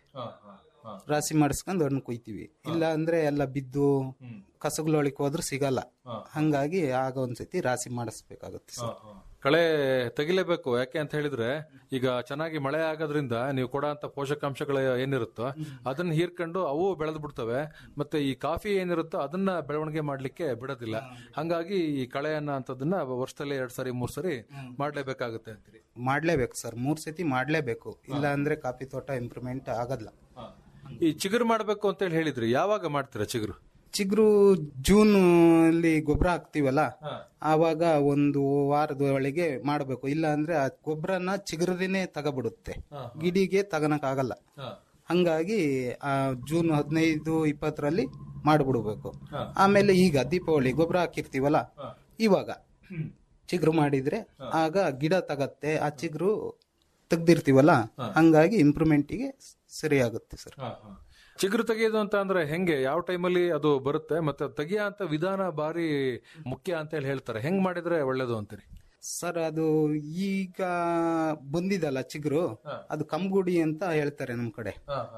ರಾಶಿ ಮಾಡಿಸ್ಕೊಂಡು ಹಣ್ಣು ಕುಯ್ತೀವಿ ಇಲ್ಲ ಅಂದ್ರೆ ಎಲ್ಲ ಬಿದ್ದು ಕಸಗಳೊಳಗೆ ಹೋದ್ರೆ ಸಿಗಲ್ಲ ಹಂಗಾಗಿ ಆಗ ಒಂದ್ಸತಿ ರಾಶಿ ಮಾಡಿಸ್ಬೇಕಾಗತ್ತೆ ಸರ್ ಕಳೆ ತೆಗಿಲೇಬೇಕು ಯಾಕೆ ಅಂತ ಹೇಳಿದ್ರೆ ಈಗ ಚೆನ್ನಾಗಿ ಮಳೆ ಆಗೋದ್ರಿಂದ ನೀವು ಕೊಡೋ ಅಂತ ಪೋಷಕಾಂಶಗಳು ಏನಿರುತ್ತೋ ಅದನ್ನ ಹೀರ್ಕೊಂಡು ಅವು ಬೆಳೆದು ಬಿಡ್ತವೆ ಮತ್ತೆ ಈ ಕಾಫಿ ಏನಿರುತ್ತೋ ಅದನ್ನ ಬೆಳವಣಿಗೆ ಮಾಡ್ಲಿಕ್ಕೆ ಬಿಡೋದಿಲ್ಲ ಹಂಗಾಗಿ ಈ ಕಳೆ ಅನ್ನೋ ಅಂತದನ್ನ ವರ್ಷದಲ್ಲಿ ಎರಡ್ ಸರಿ ಮೂರ್ ಸರಿ ಮಾಡ್ಲೇಬೇಕಾಗುತ್ತೆ ಅಂತೀರಿ ಮಾಡ್ಲೇಬೇಕು ಸರ್ ಮೂರ್ ಸತಿ ಮಾಡ್ಲೇಬೇಕು ಇಲ್ಲ ಅಂದ್ರೆ ಕಾಫಿ ತೋಟ ಇಂಪ್ರೂವ್ಮೆಂಟ್ ಆಗಲ್ಲ ಈ ಚಿಗುರು ಮಾಡ್ಬೇಕು ಅಂತ ಹೇಳಿ ಹೇಳಿದ್ರಿ ಯಾವಾಗ ಮಾಡ್ತೀರಾ ಚಿಗುರು ಚಿಗುರು ಜೂನ್ ಅಲ್ಲಿ ಗೊಬ್ಬರ ಹಾಕ್ತಿವಲ್ಲ ಆವಾಗ ಒಂದು ವಾರದ ಒಳಗೆ ಮಾಡಬೇಕು ಇಲ್ಲ ಅಂದ್ರೆ ಆ ಗೊಬ್ಬರನ ಚಿಗುರದೇನೆ ತಗಬಿಡುತ್ತೆ ಗಿಡಿಗೆ ತಗನಕ್ ಆಗಲ್ಲ ಹಂಗಾಗಿ ಆ ಜೂನ್ ಹದಿನೈದು ಇಪ್ಪತ್ತರಲ್ಲಿ ಮಾಡ್ಬಿಡ್ಬೇಕು ಆಮೇಲೆ ಈಗ ದೀಪಾವಳಿ ಗೊಬ್ಬರ ಹಾಕಿರ್ತೀವಲ್ಲ ಇವಾಗ ಚಿಗುರು ಮಾಡಿದ್ರೆ ಆಗ ಗಿಡ ತಗತ್ತೆ ಆ ಚಿಗುರು ತೆಗ್ದಿರ್ತೀವಲ್ಲ ಹಂಗಾಗಿ ಇಂಪ್ರೂವ್ಮೆಂಟಿಗೆ ಸರಿಯಾಗುತ್ತೆ ಸರ್ ಚಿಗುರು ತೆಗೆಯೋದು ಅಂತ ಅಂದ್ರೆ ಹೆಂಗೆ ಯಾವ ಟೈಮಲ್ಲಿ ಅದು ಬರುತ್ತೆ ಮತ್ತೆ ಅದು ತೆಗಿಯೋ ಅಂತ ವಿಧಾನ ಬಾರಿ ಮುಖ್ಯ ಅಂತ ಹೇಳಿ ಹೇಳ್ತಾರೆ ಹೆಂಗ್ ಮಾಡಿದ್ರೆ ಒಳ್ಳೇದು ಅಂತೀರಿ ಸರ್ ಅದು ಈಗ ಬಂದಿದಲ್ಲ ಚಿಗುರು ಅದು ಕಂಗುಡಿ ಅಂತ ಹೇಳ್ತಾರೆ ನಮ್ ಕಡೆ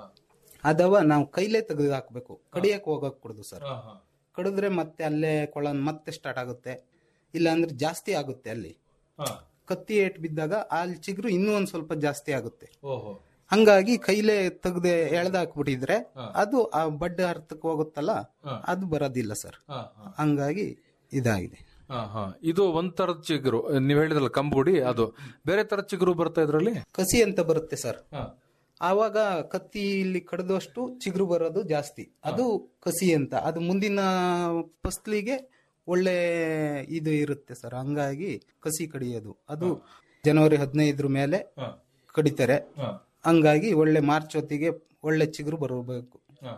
ಅದವ ನಾವು ಕೈಲೇ ತೆಗೆದು ಹಾಕ್ಬೇಕು ಕಡಿಯಕ್ ಹೋಗಕ್ ಕೊಡುದು ಸರ್ ಕಡಿದ್ರೆ ಮತ್ತೆ ಅಲ್ಲೇ ಕೊಳನ್ ಮತ್ತೆ ಸ್ಟಾರ್ಟ್ ಆಗುತ್ತೆ ಇಲ್ಲ ಅಂದ್ರೆ ಜಾಸ್ತಿ ಆಗುತ್ತೆ ಅಲ್ಲಿ ಕತ್ತಿ ಏಟ್ ಬಿದ್ದಾಗ ಅಲ್ಲಿ ಚಿಗುರು ಇನ್ನೂ ಒಂದ್ ಸ್ವಲ್ಪ ಜಾಸ್ತಿ ಆಗುತ್ತೆ ಓಹೋ ಹಂಗಾಗಿ ಕೈಲೇ ತೆಗ್ದೆ ಎಳ್ದಾಕ್ಬಿಟ್ಟಿದ್ರೆ ಅದು ಆ ಬಡ್ಡ ಅರ್ಥಕ್ಕೆ ಹೋಗುತ್ತಲ್ಲ ಅದು ಬರೋದಿಲ್ಲ ಸರ್ ಹಂಗಾಗಿ ಇದಾಗಿದೆ ಹಾ ಹಾ ಇದು ಒಂದ್ ತರದ ಚಿಗುರು ನೀವ್ ಹೇಳಿದ್ರಲ್ಲ ಕಂಬುಡಿ ಅದು ಬೇರೆ ತರದ ಚಿಗುರು ಬರ್ತಾ ಇದ್ರಲ್ಲಿ ಕಸಿ ಅಂತ ಬರುತ್ತೆ ಸರ್ ಆವಾಗ ಕತ್ತಿ ಇಲ್ಲಿ ಕಡ್ದಷ್ಟು ಚಿಗುರು ಬರೋದು ಜಾಸ್ತಿ ಅದು ಕಸಿ ಅಂತ ಅದು ಮುಂದಿನ ಫಸ್ಲಿಗೆ ಒಳ್ಳೆ ಇದು ಇರುತ್ತೆ ಸರ್ ಹಂಗಾಗಿ ಕಸಿ ಕಡಿಯೋದು ಅದು ಜನವರಿ ಹದಿನೈದರ ಮೇಲೆ ಕಡಿತಾರೆ ಹಂಗಾಗಿ ಒಳ್ಳೆ ಮಾರ್ಚ್ ಹೊತ್ತಿಗೆ ಒಳ್ಳೆ ಚಿಗುರು ಬರಬೇಕು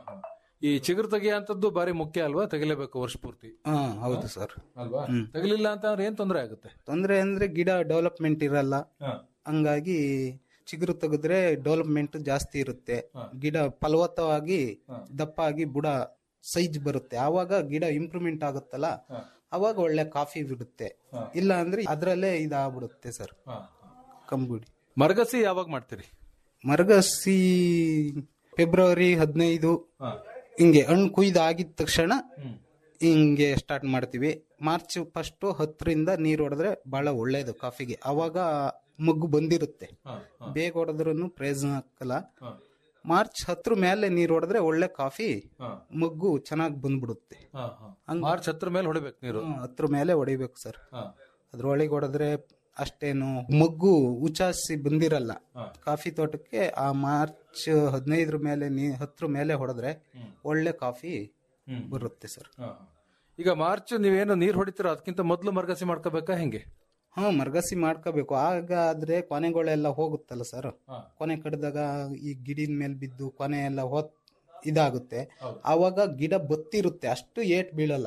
ಈ ಚಿಗುರು ತೆಗಿಯೋಂಥದ್ದು ಬಾರಿ ಮುಖ್ಯ ಅಲ್ವಾ ತೆಗಿಲೇಬೇಕು ವರ್ಷ ಪೂರ್ತಿ ಹಾ ಹೌದು ಸರ್ ಅಲ್ವಾ ತೆಗಿಲಿಲ್ಲ ಅಂತ ಅಂದ್ರೆ ಏನ್ ತೊಂದರೆ ಆಗುತ್ತೆ ತೊಂದ್ರೆ ಅಂದ್ರೆ ಗಿಡ ಡೆವಲಪ್ಮೆಂಟ್ ಇರಲ್ಲ ಹಂಗಾಗಿ ಚಿಗುರು ತೆಗೆದ್ರೆ ಡೆವಲಪ್ಮೆಂಟ್ ಜಾಸ್ತಿ ಇರುತ್ತೆ ಗಿಡ ಫಲವತ್ತವಾಗಿ ದಪ್ಪ ಆಗಿ ಬುಡ ಸೈಜ್ ಬರುತ್ತೆ ಆವಾಗ ಗಿಡ ಇಂಪ್ರೂವ್ಮೆಂಟ್ ಆಗುತ್ತಲ್ಲ ಅವಾಗ ಒಳ್ಳೆ ಕಾಫಿ ಬಿಡುತ್ತೆ ಇಲ್ಲ ಅಂದ್ರೆ ಅದ್ರಲ್ಲೇ ಇದಾಗ್ಬಿಡುತ್ತೆ ಸರ್ ಕಂಬುಡಿ ಮರಗಸಿ ಯಾವಾಗ ಮಾಡ್ತೀರಿ ಮರಗಸಿ ಫೆಬ್ರವರಿ ಹದಿನೈದು ಹಿಂಗೆ ಹಣ್ಣು ಕುಯ್ದು ಆಗಿದ ತಕ್ಷಣ ಹಿಂಗೆ ಸ್ಟಾರ್ಟ್ ಮಾಡ್ತೀವಿ ಮಾರ್ಚ್ ಫಸ್ಟ್ ಹತ್ತರಿಂದ ನೀರ್ ಹೊಡೆದ್ರೆ ಬಹಳ ಒಳ್ಳೇದು ಕಾಫಿಗೆ ಅವಾಗ ಮಗ್ಗು ಬಂದಿರುತ್ತೆ ಬೇಗ ಹೊಡೆದ್ರೂ ಪ್ರಯೋಜನ ಹಾಕಲ್ಲ ಮಾರ್ಚ್ ಹತ್ರ ಮೇಲೆ ನೀರ್ ಹೊಡೆದ್ರೆ ಒಳ್ಳೆ ಕಾಫಿ ಮಗ್ಗು ಚೆನ್ನಾಗಿ ಬಂದ್ಬಿಡುತ್ತೆ ಮಾರ್ಚ್ ಹತ್ರ ಮೇಲೆ ಹೊಡಿಬೇಕು ನೀರು ಹ್ಮ್, ಹತ್ರ ಮೇಲೆ ಹೊಡಿಬೇಕು ಸರ್ ಅದ್ರೊಳಗೆ ಹೊಡೆದ್ರೆ ಅಷ್ಟೇನು ಮಗ್ಗು ಉಚಾಸಿ ಬಂದಿರಲ್ಲ ಕಾಫಿ ತೋಟಕ್ಕೆ ಆ ಮಾರ್ಚ್ ಹದಿನೈದರ ಮೇಲೆ ನೀ ಹತ್ರ ಮೇಲೆ ಹೊಡೆದ್ರೆ ಒಳ್ಳೆ ಕಾಫಿ ಬರುತ್ತೆ ಸರ್ ಈಗ ಮಾರ್ಚ್ ನೀವೇನು ನೀರ್ ಹೊಡಿತೀರ ಅದಕ್ಕಿಂತ ಮೊದಲು ಮರಗಸಿ ಮಾಡ್ಕೋಬೇಕಾ ಹೆಂಗೆ ಹಾ ಮರ್ಗಸಿ ಮಾಡ್ಕೋಬೇಕು ಆಗ ಆದ್ರೆ ಕೊನೆಗಳೆಲ್ಲ ಹೋಗುತ್ತಲ್ಲ ಸರ್ ಕೊನೆ ಕಡ್ದಾಗ ಈ ಗಿಡಿನ ಮೇಲೆ ಬಿದ್ದು ಕೊನೆ ಎಲ್ಲ ಹೋತ್ ಇದಾಗುತ್ತೆ ಆವಾಗ ಗಿಡ ಬತ್ತಿರುತ್ತೆ ಅಷ್ಟು ಏಟ್ ಬೀಳಲ್ಲ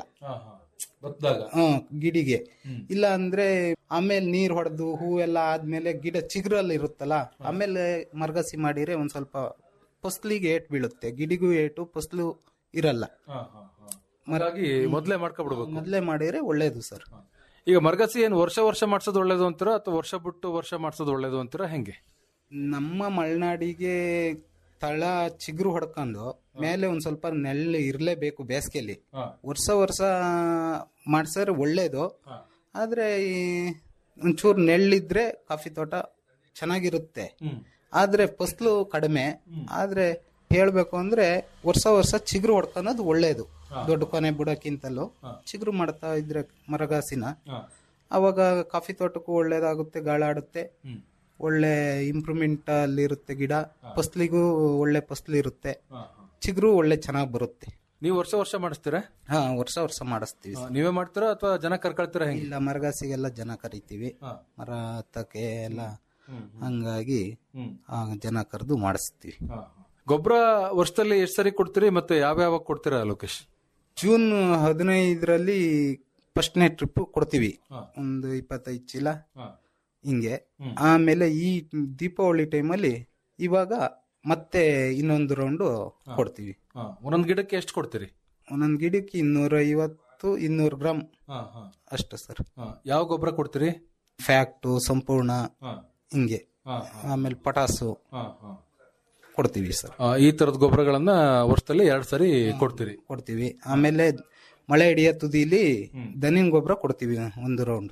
ಹ ಗಿಡಿಗೆ ಇಲ್ಲ ಅಂದ್ರೆ ಆಮೇಲೆ ನೀರ್ ಹೊಡೆದು ಹೂವೆಲ್ಲ ಆದ್ಮೇಲೆ ಗಿಡ ಚಿಗುರಲ್ಲಿ ಇರುತ್ತಲ್ಲ ಆಮೇಲೆ ಮರ್ಗಸಿ ಮಾಡಿದ್ರೆ ಒಂದ್ ಸ್ವಲ್ಪ ಫಸ್ಲಿಗೆ ಏಟ್ ಬೀಳುತ್ತೆ ಗಿಡಿಗೂ ಏಟು ಫಸ್ಲು ಇರಲ್ಲ ಹಾಗಾಗಿ ಮೊದ್ಲೇ ಮಾಡ್ಕೊಬಿಡ್ಬೇಕು ಮೊದ್ಲೇ ಮಾಡಿದ್ರೆ ಒಳ್ಳೇದು ಸರ್ ಈಗ ಮರಗಸಿ ಏನು ವರ್ಷ ವರ್ಷ ಮಾಡ್ಸೋದು ಒಳ್ಳೇದು ಅಂತೀರಾ ಅಥವಾ ವರ್ಷ ಬಿಟ್ಟು ವರ್ಷ ಮಾಡ್ಸೋದು ಒಳ್ಳೇದು ಅಂತೀರಾ ಹೆಂಗೆ ನಮ್ಮ ಮಲೆನಾಡಿಗೆ ತಳ ಚಿಗುರು ಹೊಡ್ಕೊಂಡು ಮೇಲೆ ಒಂದ್ ಸ್ವಲ್ಪ ನೆಳ್ಳು ಇರ್ಲೇಬೇಕು ಬೇಸಿಗೆಯಲ್ಲಿ ವರ್ಷ ವರ್ಷ ಮಾಡ್ಸಿದ್ರೆ ಒಳ್ಳೇದು ಆದ್ರೆ ಈ ಒಂಚೂರು ನೆಳ್ಳಿದ್ರೆ ಕಾಫಿ ತೋಟ ಚೆನ್ನಾಗಿರುತ್ತೆ ಆದ್ರೆ ಫಸ್ಲು ಕಡಿಮೆ ಆದ್ರೆ ಹೇಳ್ಬೇಕು ಅಂದ್ರೆ ವರ್ಷ ವರ್ಷ ಚಿಗುರು ಹೊಡ್ಕೊಳೋದು ಒಳ್ಳೇದು ದೊಡ್ಡ ಕೊನೆ ಬಿಡೋಕ್ಕಿಂತಲೂ ಚಿಗುರು ಮಾಡ್ತಾ ಇದ್ರೆ ಮರಗಾಸಿನ ಅವಾಗ ಕಾಫಿ ತೋಟಕ್ಕೂ ಒಳ್ಳೇದಾಗುತ್ತೆ ಗಾಳಾಡುತ್ತೆ ಒಳ್ಳೆ ಇಂಪ್ರೂವ್ಮೆಂಟ್ ಅಲ್ಲಿ ಇರುತ್ತೆ ಗಿಡ ಫಸ್ಲಿಗೂ ಒಳ್ಳೆ ಫಸ್ಲು ಇರುತ್ತೆ ಚಿಗುರು ಒಳ್ಳೆ ಚೆನ್ನಾಗಿ ಬರುತ್ತೆ ನೀವು ವರ್ಷ ವರ್ಷ ಮಾಡಿಸ್ತೀರಾ ಹಾ ವರ್ಷ ವರ್ಷ ಮಾಡಿಸ್ತೀವಿ ಆ, ನೀವೇ ಮಾಡ್ತೀರಾ ಅಥವಾ ಜನ ಕರ್ಕೊಳ್ತೀರಾ ಹೆಂಗೆ ಇಲ್ಲ ಮರಗಾಸಿಗೆಲ್ಲ ಜನ ಕರಿತೀವಿ ಮರ ಹತ್ತಕ್ಕೆ ಎಲ್ಲ ಹಂಗಾಗಿ ಆ ಜನ ಕರೆದು ಮಾಡಿಸ್ತೀವಿ ಗೊಬ್ಬರ ವರ್ಷದಲ್ಲಿ ಎಷ್ಟು ಸರಿ ಕೊಡ್ತೀರಿ ಮತ್ತೆ ಯಾವ್ಯಾವ ಕೊಡ್ತೀರಾ ಲೋಕೇಶ್ ಜೂನ್ ಹದಿನೈದರಲ್ಲಿ ಫಸ್ಟ್ನೇ ಟ್ರಿಪ್ ಕೊಡ್ತೀವಿ ಒಂದು ಇಪ್ಪತ್ತೈದು ಚೀಲ ಹಿಂಗೆ ಆಮೇಲೆ ಈ ದೀಪಾವಳಿ ಟೈಮಲ್ಲಿ ಇವಾಗ ಮತ್ತೆ ಇನ್ನೊಂದು ರೌಂಡು ಕೊಡ್ತೀವಿ ಒಂದೊಂದು ಗಿಡಕ್ಕೆ ಎಷ್ಟು ಕೊಡ್ತೀರಿ ಒಂದೊಂದು ಗಿಡಕ್ಕೆ ಇನ್ನೂರ ಐವತ್ತು ಇನ್ನೂರು ಗ್ರಾಮ್ ಅಷ್ಟು ಸರ್ ಯಾವ ಗೊಬ್ಬರ ಕೊಡ್ತೀರಿ ಫ್ಯಾಕ್ಟು ಸಂಪೂರ್ಣ ಹಿಂಗೆ ಆಮೇಲೆ ಪಟಾಸು ಕೊಡ್ತೀವಿ ಸರ್ ಆ, ಈ ತರದ ಗೊಬ್ಬರಗಳನ್ನ ವರ್ಷದಲ್ಲಿ ಎರಡ್ ಸರಿ ಕೊಡ್ತೀರಿ ಕೊಡ್ತೀವಿ ಆಮೇಲೆ ಮಳೆ ಹಿಡಿಯೋ ತುದಿಲಿ ದನಿನ್ ಗೊಬ್ಬರ ಕೊಡ್ತೀವಿ ಒಂದು ರೌಂಡ್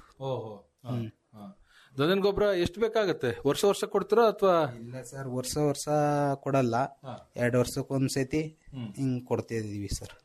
ದನದ ಗೊಬ್ಬರ ಎಷ್ಟು ಬೇಕಾಗತ್ತೆ ವರ್ಷ ವರ್ಷ ಕೊಡ್ತೀರಾ ಅಥವಾ ಇಲ್ಲ ಸರ್ ವರ್ಷ ವರ್ಷ ಕೊಡಲ್ಲ ಎರಡು ವರ್ಷಕ್ಕೆ ಒಂದ್ಸತಿ ಹಿಂಗ್ ಕೊಡ್ತಿದೀವಿ ಸರ್